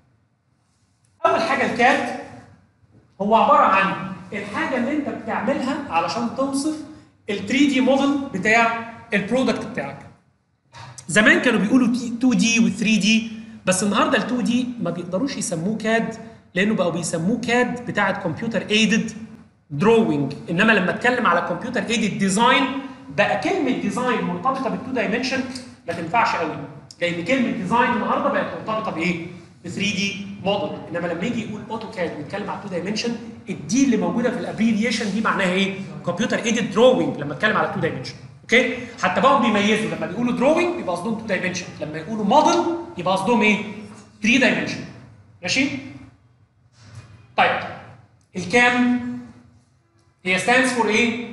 اول حاجه الكاد هو عباره عن الحاجه اللي انت بتعملها علشان توصف ال 3 دي موديل بتاع البرودكت بتاعك زمان كانوا بيقولوا 2 دي و 3 دي بس النهارده ال 2 دي ما بيقدروش يسموه كاد لانه بقوا بيسموه كاد بتاعه كمبيوتر ايدد دروينج انما لما اتكلم على كمبيوتر ايدد ديزاين بقى كلمه ديزاين مرتبطه بالتو دايمنشن ما تنفعش قوي لان كلمه ديزاين النهارده بقت مرتبطه بايه؟ ب 3 دي موديل انما لما يجي يقول اوتوكاد ويتكلم على 2 دايمنشن الدي اللي موجوده في الابريفيشن دي معناها ايه؟ كمبيوتر ايدد دروينج لما اتكلم على 2 دايمنشن اوكي؟ حتى بقوا بيميزوا لما بيقولوا دروينج يبقى قصدهم 2 دايمنشن لما يقولوا موديل يبقى قصدهم ايه؟ 3 دايمنشن ماشي؟ طيب الكام هي ستاندز فور ايه؟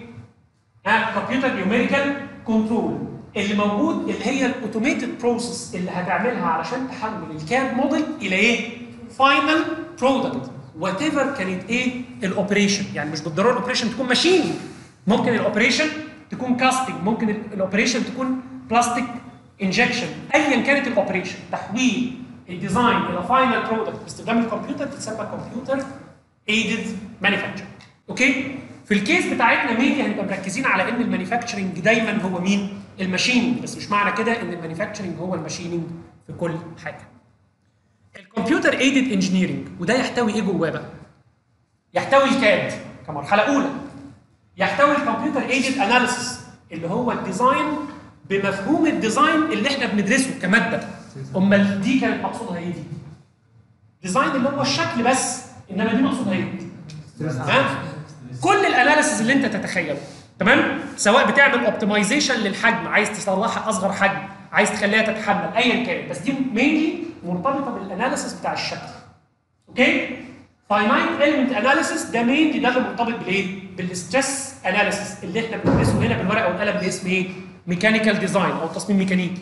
ها كمبيوتر نيوميريكال كنترول اللي موجود اللي هي الاوتوميتد بروسيس اللي هتعملها علشان تحول الكاد موديل الى ايه؟ فاينل برودكت وات ايفر كانت ايه الاوبريشن يعني مش بالضروره الاوبريشن تكون ماشين ممكن الاوبريشن تكون كاستنج ممكن الاوبريشن تكون بلاستيك انجكشن ايا كانت الاوبريشن تحويل الديزاين الى فاينل برودكت باستخدام الكمبيوتر تتسمى كمبيوتر ايدد مانيفاكتشر اوكي في الكيس بتاعتنا مينلي هنبقى مركزين على ان المانيفاكتشرنج دايما هو مين الماشيننج بس مش معنى كده ان المانيفاكتشرنج هو الماشيننج في كل حاجه الكمبيوتر ايدد انجينيرنج وده يحتوي ايه جواه بقى يحتوي الكاد كمرحله اولى يحتوي الكمبيوتر ايدد اناليسيس اللي هو الديزاين بمفهوم الديزاين اللي احنا بندرسه كماده امال دي كانت مقصودها ايه دي ديزاين اللي هو الشكل بس انما دي مقصودها ايه تمام كل الاناليسيز اللي انت تتخيله تمام سواء بتعمل اوبتمايزيشن للحجم عايز تصلحها اصغر حجم عايز تخليها تتحمل ايا كان بس دي مينلي مرتبطه بالاناليسيس بتاع الشكل اوكي فاينايت اليمنت اناليسيس ده مينلي ده اللي مرتبط بالايه بالستريس اناليسيس اللي احنا بندرسه هنا بالورقه والقلم باسم ايه ميكانيكال ديزاين او تصميم ميكانيكي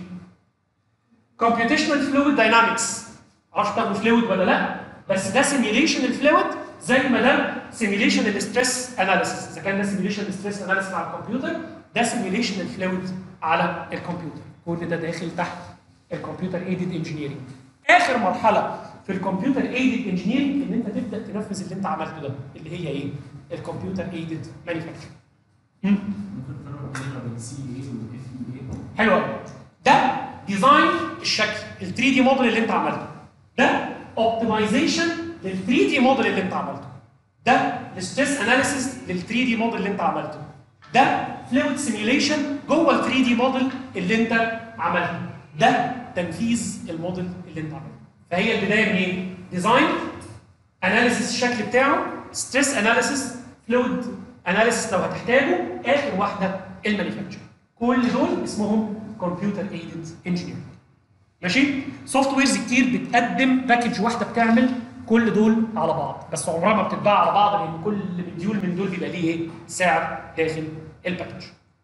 كومبيوتيشنال فلويد داينامكس معرفش تاخدوا فلويد ولا لا بس ده سيميليشن الفلويد زي ما ده سيميليشن الستريس اناليسيس اذا كان ده سيميليشن الستريس اناليسيس على الكمبيوتر ده سيميليشن الفلويد على الكمبيوتر كل ده داخل تحت الكمبيوتر ايدد انجينيرنج اخر مرحله في الكمبيوتر ايدد انجينيرنج ان انت تبدا تنفذ اللي انت عملته ده اللي هي ايه الكمبيوتر ايدد مانيفاكتشر ممكن نفرق بين سي اي والاف اي اي حلو قوي ده ديزاين الشكل ال 3 دي موديل اللي انت عملته ده اوبتمايزيشن لل 3 دي موديل اللي انت عملته ده الستريس اناليسيس لل 3 دي موديل اللي انت عملته ده فلويد سيميوليشن جوه ال 3 دي موديل اللي انت عملته ده تنفيذ الموديل اللي انت عملته فهي البدايه منين؟ ديزاين اناليسيس الشكل بتاعه ستريس اناليسيس فلويد اناليسيس لو هتحتاجه اخر واحده المانيفاكتشر كل دول اسمهم كمبيوتر ايدد انجينير ماشي سوفت ويرز كتير بتقدم باكج واحده بتعمل كل دول على بعض بس عمرها ما بتتباع على بعض لان كل مديول من دول بيبقى ليه ايه سعر داخل الباكج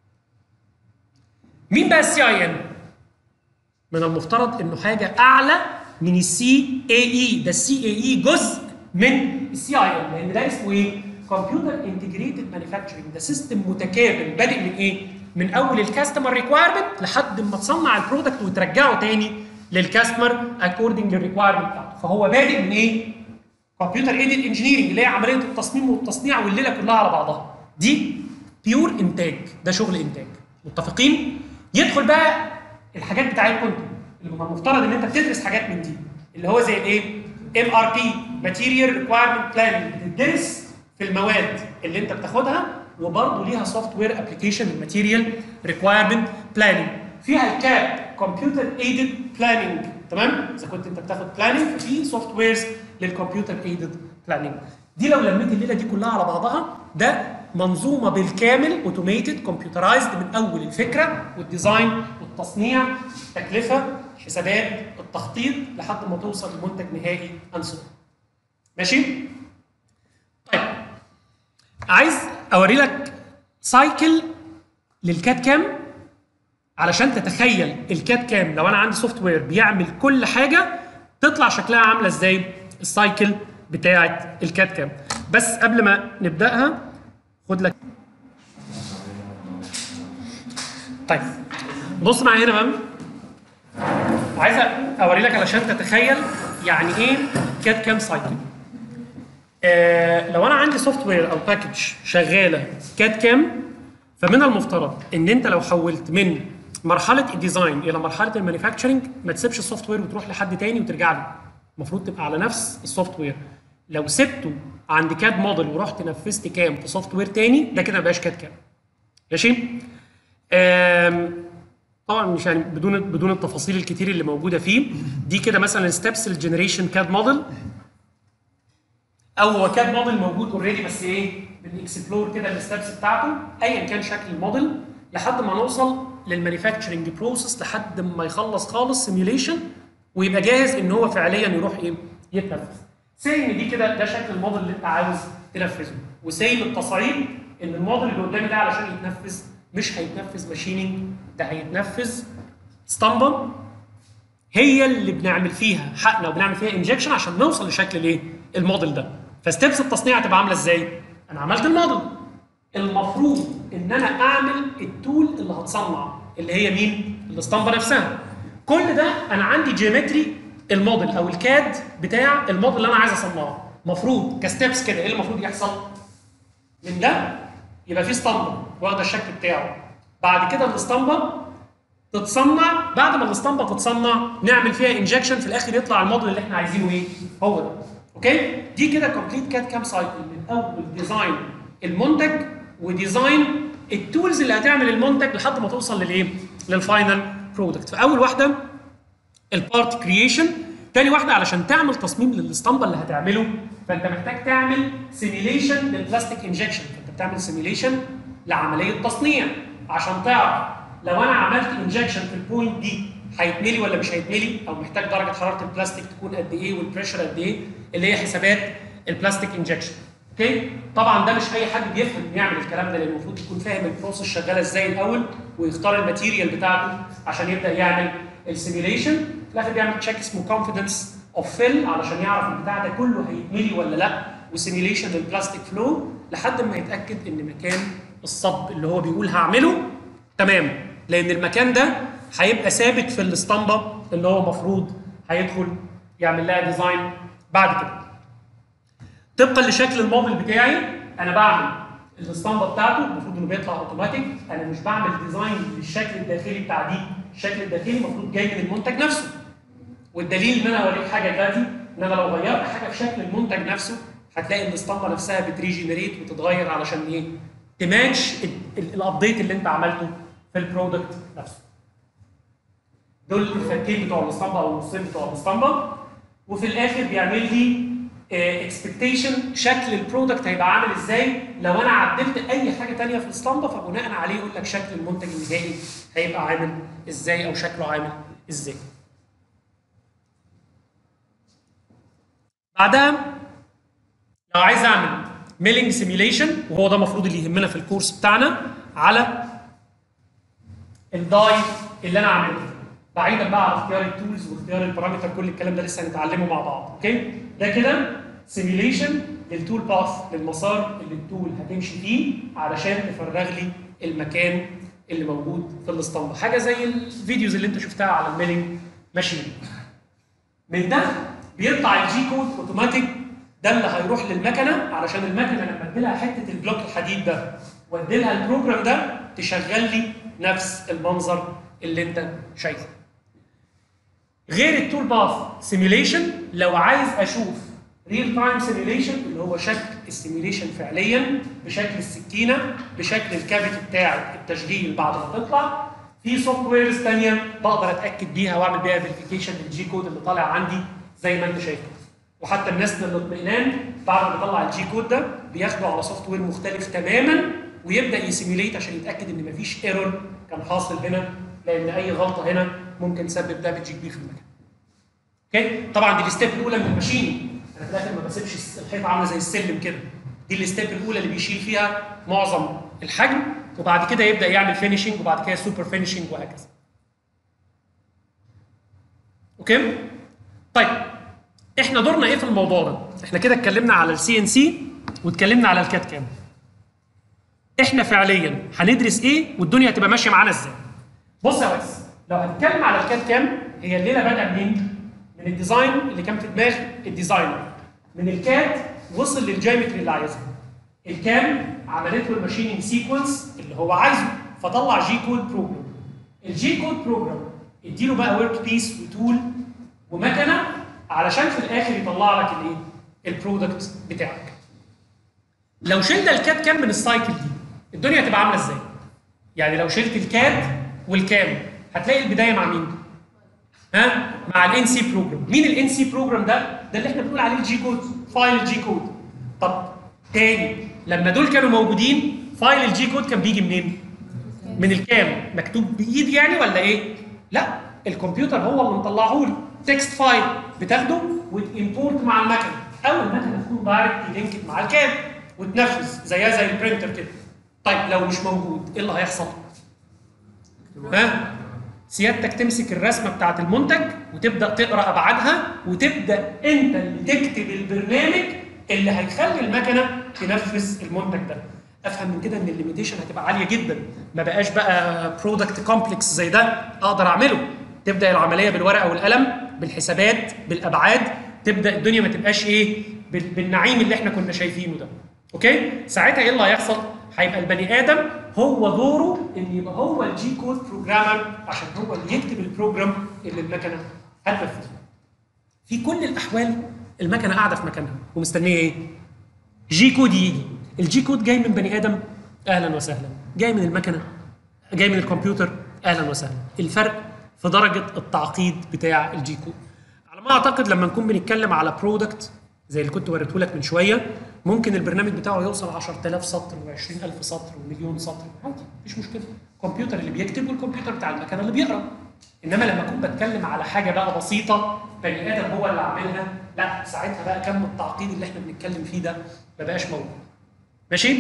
مين بقى السي اي ان من المفترض انه حاجه اعلى من السي اي اي ده السي اي اي جزء من السي اي ان لان ده اسمه ايه كمبيوتر انتجريتد مانيفاكتشرنج ده سيستم متكامل بادئ من ايه من اول الكاستمر ريكوايرمنت لحد ما تصنع البرودكت وترجعه تاني للكاستمر اكوردنج للريكوايرمنت بتاعته فهو بادئ من ايه كمبيوتر ايدد انجينيرنج اللي هي عمليه التصميم والتصنيع والليله كلها على بعضها دي بيور انتاج ده شغل انتاج متفقين يدخل بقى الحاجات بتاعتكم انتوا اللي هم المفترض ان انت بتدرس حاجات من دي اللي هو زي الايه ام ار بي ماتيريال ريكوايرمنت بلاننج بتدرس في المواد اللي انت بتاخدها وبرضه ليها سوفت وير ابلكيشن الماتيريال ريكوايرمنت بلاننج فيها الكاب كمبيوتر ايدد بلاننج تمام اذا كنت انت بتاخد بلاننج ففي سوفت ويرز للكمبيوتر ايدد بلاننج دي لو لميت الليله دي كلها على بعضها ده منظومه بالكامل اوتوميتد كمبيوترايزد من اول الفكره والديزاين والتصنيع التكلفه الحسابات التخطيط لحد ما توصل لمنتج نهائي انسب ماشي طيب عايز اوري لك سايكل للكات كام علشان تتخيل الكات كام لو انا عندي سوفت وير بيعمل كل حاجه تطلع شكلها عامله ازاي السايكل بتاعه الكات كام بس قبل ما نبداها خد لك طيب بص معايا هنا بقى عايز اوري لك علشان تتخيل يعني ايه كاد كام سايكل آه لو انا عندي سوفت وير او باكج شغاله كاد كام فمن المفترض ان انت لو حولت من مرحله الديزاين الى مرحله المانيفاكتشرنج ما تسيبش السوفت وير وتروح لحد تاني وترجع له المفروض تبقى على نفس السوفت وير لو سبته عند كاد موديل ورحت نفذت كام في سوفت وير تاني ده كده ما بقاش كاد كام ماشي آم، طبعا مش يعني بدون بدون التفاصيل الكتير اللي موجوده فيه دي كده مثلا ستيبس الجنريشن كاد موديل او هو كاد موديل موجود اوريدي بس ايه بنكسبلور كده الستبس بتاعته ايا كان شكل الموديل لحد ما نوصل للمانيفاكتشرنج بروسيس لحد ما يخلص خالص سيميوليشن ويبقى جاهز ان هو فعليا يروح ايه يتنفذ سي ان دي كده ده شكل الموديل اللي انت عاوز تنفذه وسي للتصعيد ان الموديل اللي قدامي ده علشان يتنفذ مش هيتنفذ ماشيننج ده هيتنفذ اسطمبه هي اللي بنعمل فيها حقنا وبنعمل فيها انجكشن عشان نوصل لشكل الايه؟ الموديل ده. فستبس التصنيع هتبقى عامله ازاي؟ انا عملت الموديل. المفروض ان انا اعمل التول اللي هتصنع اللي هي مين؟ الاسطمبه نفسها. كل ده انا عندي جيومتري الموديل او الكاد بتاع الموديل اللي انا عايز اصنعه. المفروض كستبس كده ايه اللي المفروض يحصل؟ من ده يبقى في اسطمبه واخده الشكل بتاعه. بعد كده الاسطمبه تتصنع بعد ما الاسطمبه تتصنع نعمل فيها انجكشن في الاخر يطلع الموديل اللي احنا عايزينه ايه؟ هو ده. اوكي؟ دي كده كومبليت كات كام سايكل من اول ديزاين المنتج وديزاين التولز اللي هتعمل المنتج لحد ما توصل للايه؟ للفاينل برودكت. فاول واحده البارت كرييشن تاني واحده علشان تعمل تصميم للاسطمبه اللي هتعمله فانت محتاج تعمل سيميليشن للبلاستيك انجكشن فانت بتعمل سيميليشن لعمليه تصنيع عشان تعرف لو انا عملت انجكشن في البوينت دي هيتملي ولا مش هيتملي او محتاج درجه حراره البلاستيك تكون قد ايه والبريشر قد ايه اللي هي حسابات البلاستيك انجكشن اوكي طبعا ده مش اي حد بيفهم يعمل الكلام ده لان المفروض يكون فاهم البروسيس شغاله ازاي الاول ويختار الماتيريال بتاعته عشان يبدا يعمل السيميليشن في الاخر بيعمل تشيك اسمه كونفيدنس اوف فيل علشان يعرف البتاع ده كله هيتملي ولا لا وسيميليشن للبلاستيك فلو لحد ما يتاكد ان مكان الصب اللي هو بيقول هعمله تمام لان المكان ده هيبقى ثابت في الاسطمبه اللي هو المفروض هيدخل يعمل لها ديزاين بعد كده طبقا لشكل الموديل بتاعي انا بعمل الاسطمبه بتاعته المفروض انه بيطلع اوتوماتيك انا مش بعمل ديزاين للشكل الداخلي بتاع دي الشكل الداخلي المفروض جاي من المنتج نفسه والدليل ان انا اوريك حاجه دلوقتي ان انا لو غيرت حاجه في شكل المنتج نفسه هتلاقي الاسطمبه نفسها بتريجنريت وتتغير علشان ايه؟ تماتش الابديت اللي انت عملته في البرودكت نفسه. دول الفكين بتوع الاسطمبه او النصين بتوع الاسطمبه وفي الاخر بيعمل لي اكسبكتيشن شكل البرودكت هيبقى عامل ازاي لو انا عدلت اي حاجه ثانيه في الاسطمبه فبناء عليه يقول لك شكل المنتج النهائي هيبقى عامل ازاي او شكله عامل ازاي. بعدها لو عايز اعمل ميلينج سيميليشن وهو ده المفروض اللي يهمنا في الكورس بتاعنا على الداي اللي انا عاملها بعيدا بقى عن اختيار التولز واختيار البارامتر كل الكلام ده لسه هنتعلمه مع بعض اوكي ده كده سيميليشن للتول باث للمسار اللي التول هتمشي فيه علشان تفرغ لي المكان اللي موجود في الاسطمبه حاجه زي الفيديوز اللي انت شفتها على الميلينج ماشين من ده بيطلع الجي كود اوتوماتيك ده اللي هيروح للمكنه علشان المكنه لما اديلها حته البلوك الحديد ده واديلها البروجرام ده تشغل لي نفس المنظر اللي انت شايفه. غير التول باث سيميليشن لو عايز اشوف ريل تايم سيميليشن اللي هو شكل السيميليشن فعليا بشكل السكينه بشكل الكافيتي بتاع التشغيل بعد ما تطلع في سوفت ويرز ثانيه بقدر اتاكد بيها واعمل بيها فيريفيكيشن للجي كود اللي طالع عندي زي ما انت شايف وحتى الناس للاطمئنان بعد ما يطلع الجي كود ده بياخده على سوفت وير مختلف تماما ويبدا يسيميليت عشان يتاكد ان مفيش ايرور كان حاصل هنا لان اي غلطه هنا ممكن تسبب دامج كبير في المكان. اوكي؟ طبعا دي الستيب الاولى من الماشين انا في الاخر ما بسيبش الحيطه عامله زي السلم كده. دي الستيب الاولى اللي بيشيل فيها معظم الحجم وبعد كده يبدا يعمل فينيشنج وبعد كده سوبر فينيشنج وهكذا. اوكي؟ طيب احنا دورنا ايه في الموضوع ده؟ احنا كده اتكلمنا على السي ان سي واتكلمنا على الكات كام. احنا فعليا هندرس ايه والدنيا هتبقى ماشيه معانا ازاي؟ بص يا ريس لو هنتكلم على الكاد كام هي الليله بادئه منين؟ من الديزاين اللي كان في دماغ الديزاينر من الكاد وصل للجيومتري اللي عايزها الكام عملت له الماشيننج سيكونس اللي هو عايزه فطلع جي كود بروجرام الجي كود بروجرام اديله بقى ورك بيس وتول ومكنه علشان في الاخر يطلع لك الايه؟ البرودكت بتاعك لو شلنا الكاد كام من السايكل دي الدنيا هتبقى عامله ازاي؟ يعني لو شلت الكاد والكام هتلاقي البدايه مع مين؟ ها؟ مع الان سي بروجرام، مين الان سي بروجرام ده؟ ده اللي احنا بنقول عليه الجي كود، فايل الجي كود. طب تاني لما دول كانوا موجودين فايل الجي كود كان بيجي منين؟ من الكام؟ مكتوب بايد يعني ولا ايه؟ لا الكمبيوتر هو اللي مطلعه لي تكست فايل بتاخده وتمبورت مع المكنه او المكنه تكون دايركت لينكد مع الكاد وتنفذ زيها زي البرينتر كده. طيب لو مش موجود ايه اللي هيحصل؟ ها؟ سيادتك تمسك الرسمه بتاعت المنتج وتبدا تقرا ابعادها وتبدا انت اللي تكتب البرنامج اللي هيخلي المكنه تنفذ المنتج ده. افهم من كده ان الليميتيشن هتبقى عاليه جدا ما بقاش بقى برودكت كومبلكس زي ده اقدر اعمله تبدا العمليه بالورقه والقلم بالحسابات بالابعاد تبدا الدنيا ما تبقاش ايه بال- بالنعيم اللي احنا كنا شايفينه ده اوكي ساعتها ايه اللي هيحصل هيبقى البني ادم هو دوره ان يبقى هو الجي كود بروجرامر عشان هو اللي يكتب البروجرام اللي المكنه هتنفذه في كل الاحوال المكنه قاعده في مكانها ومستنيه ايه جي كود يجي الجي كود جاي من بني ادم اهلا وسهلا جاي من المكنه جاي من الكمبيوتر اهلا وسهلا الفرق في درجه التعقيد بتاع الجي كود على ما اعتقد لما نكون بنتكلم على برودكت زي اللي كنت وريته لك من شويه ممكن البرنامج بتاعه يوصل 10000 سطر و20000 سطر ومليون سطر عادي مفيش مشكله الكمبيوتر اللي بيكتب والكمبيوتر بتاع المكنه اللي بيقرا انما لما اكون بتكلم على حاجه بقى بسيطه بني ادم هو اللي عاملها لا ساعتها بقى كم التعقيد اللي احنا بنتكلم فيه ده ما بقاش موجود ماشي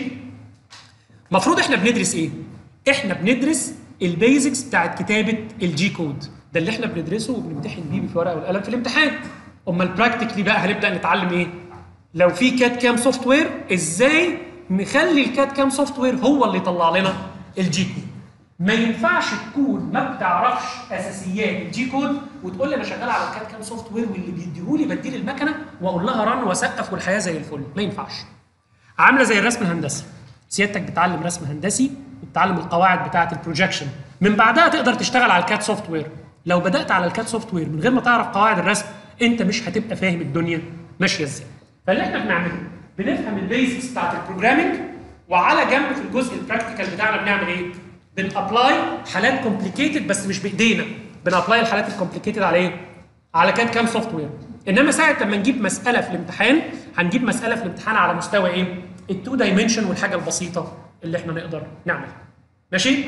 المفروض احنا بندرس ايه احنا بندرس البيزكس بتاعت كتابه الجي كود ده اللي احنا بندرسه وبنمتحن بيه بالورقه والقلم في الامتحان امال براكتيكلي بقى هنبدا نتعلم ايه لو في كات كام سوفت وير ازاي نخلي الكات كام سوفت وير هو اللي يطلع لنا الجي كود ما ينفعش تكون ما بتعرفش اساسيات الجي كود وتقول لي انا شغال على الكات كام سوفت وير واللي بيديهولي بديه المكنه واقول لها رن واسقف والحياه زي الفل ما ينفعش عامله زي الرسم الهندسي سيادتك بتتعلم رسم هندسي وبتتعلم القواعد بتاعه البروجكشن من بعدها تقدر تشتغل على الكات سوفت وير لو بدات على الكات سوفت وير من غير ما تعرف قواعد الرسم انت مش هتبقى فاهم الدنيا ماشيه ازاي فاللي احنا بنعمله بنفهم البيزكس بتاعه البروجرامنج وعلى جنب في الجزء البراكتيكال بتاعنا بنعمل ايه بنابلاي حالات كومبليكيتد بس مش بايدينا بنابلاي الحالات الكومبليكيتد على ايه على كام كام سوفت وير انما ساعه لما نجيب مساله في الامتحان هنجيب مساله في الامتحان على مستوى ايه التو دايمنشن والحاجه البسيطه اللي احنا نقدر نعملها ماشي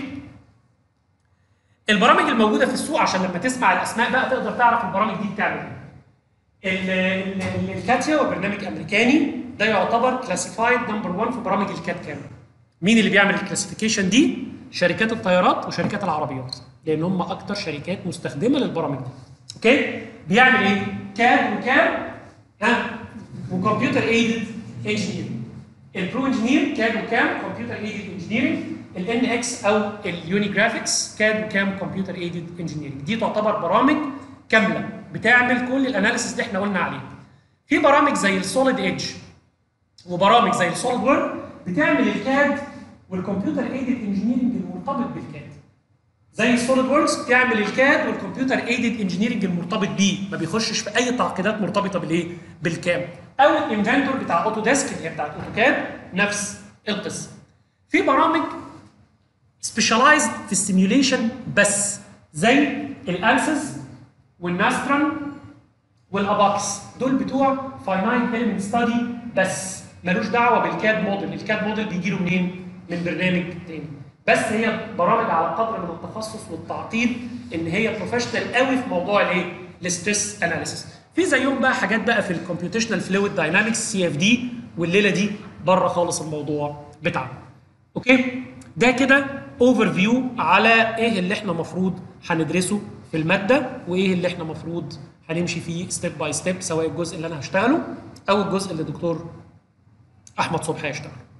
البرامج الموجوده في السوق عشان لما تسمع الاسماء بقى تقدر تعرف البرامج دي بتعمل ايه ال- ال- ال- الكاتيا هو برنامج امريكاني ده يعتبر كلاسيفايد نمبر 1 في برامج الكات كام مين اللي بيعمل الكلاسيفيكيشن دي شركات الطيارات وشركات العربيات لان هم اكتر شركات مستخدمه للبرامج دي اوكي بيعمل ايه كاد وكام ها وكمبيوتر ايدد انجينيرنج البرو انجينير كاد وكام كمبيوتر ايدد انجينيرنج الان اكس او اليوني جرافيكس كاد وكام كمبيوتر ايدد انجينيرنج دي تعتبر برامج كامله بتعمل كل الاناليسيس اللي احنا قلنا عليه في برامج زي السوليد ايدج وبرامج زي السوليد وورد بتعمل الكاد والكمبيوتر ايدد انجينيرنج المرتبط بالكاد زي السوليد ووركس بتعمل الكاد والكمبيوتر ايدد انجينيرنج المرتبط بيه ما بيخشش في اي تعقيدات مرتبطه بالايه بالكام او الانفنتور بتاع اوتو ديسك اللي هي بتاعت اوتوكاد نفس القصه في برامج سبيشالايزد في السيميوليشن بس زي الانسز والناسترون والاباكس دول بتوع فاينايت ايلمنت ستادي بس ملوش دعوه بالكاد موديل الكاد موديل بيجي له منين من برنامج تاني بس هي برامج على قدر من التخصص والتعقيد ان هي بروفيشنال قوي في موضوع الايه الستريس اناليسيس في زيهم بقى حاجات بقى في الكمبيوتيشنال فلويد داينامكس سي اف دي والليله دي بره خالص الموضوع بتاعنا اوكي ده كده اوفر فيو على ايه اللي احنا المفروض هندرسه في الماده وايه اللي احنا المفروض هنمشي فيه ستيب باي ستيب سواء الجزء اللي انا هشتغله او الجزء اللي الدكتور احمد صبحي هيشتغله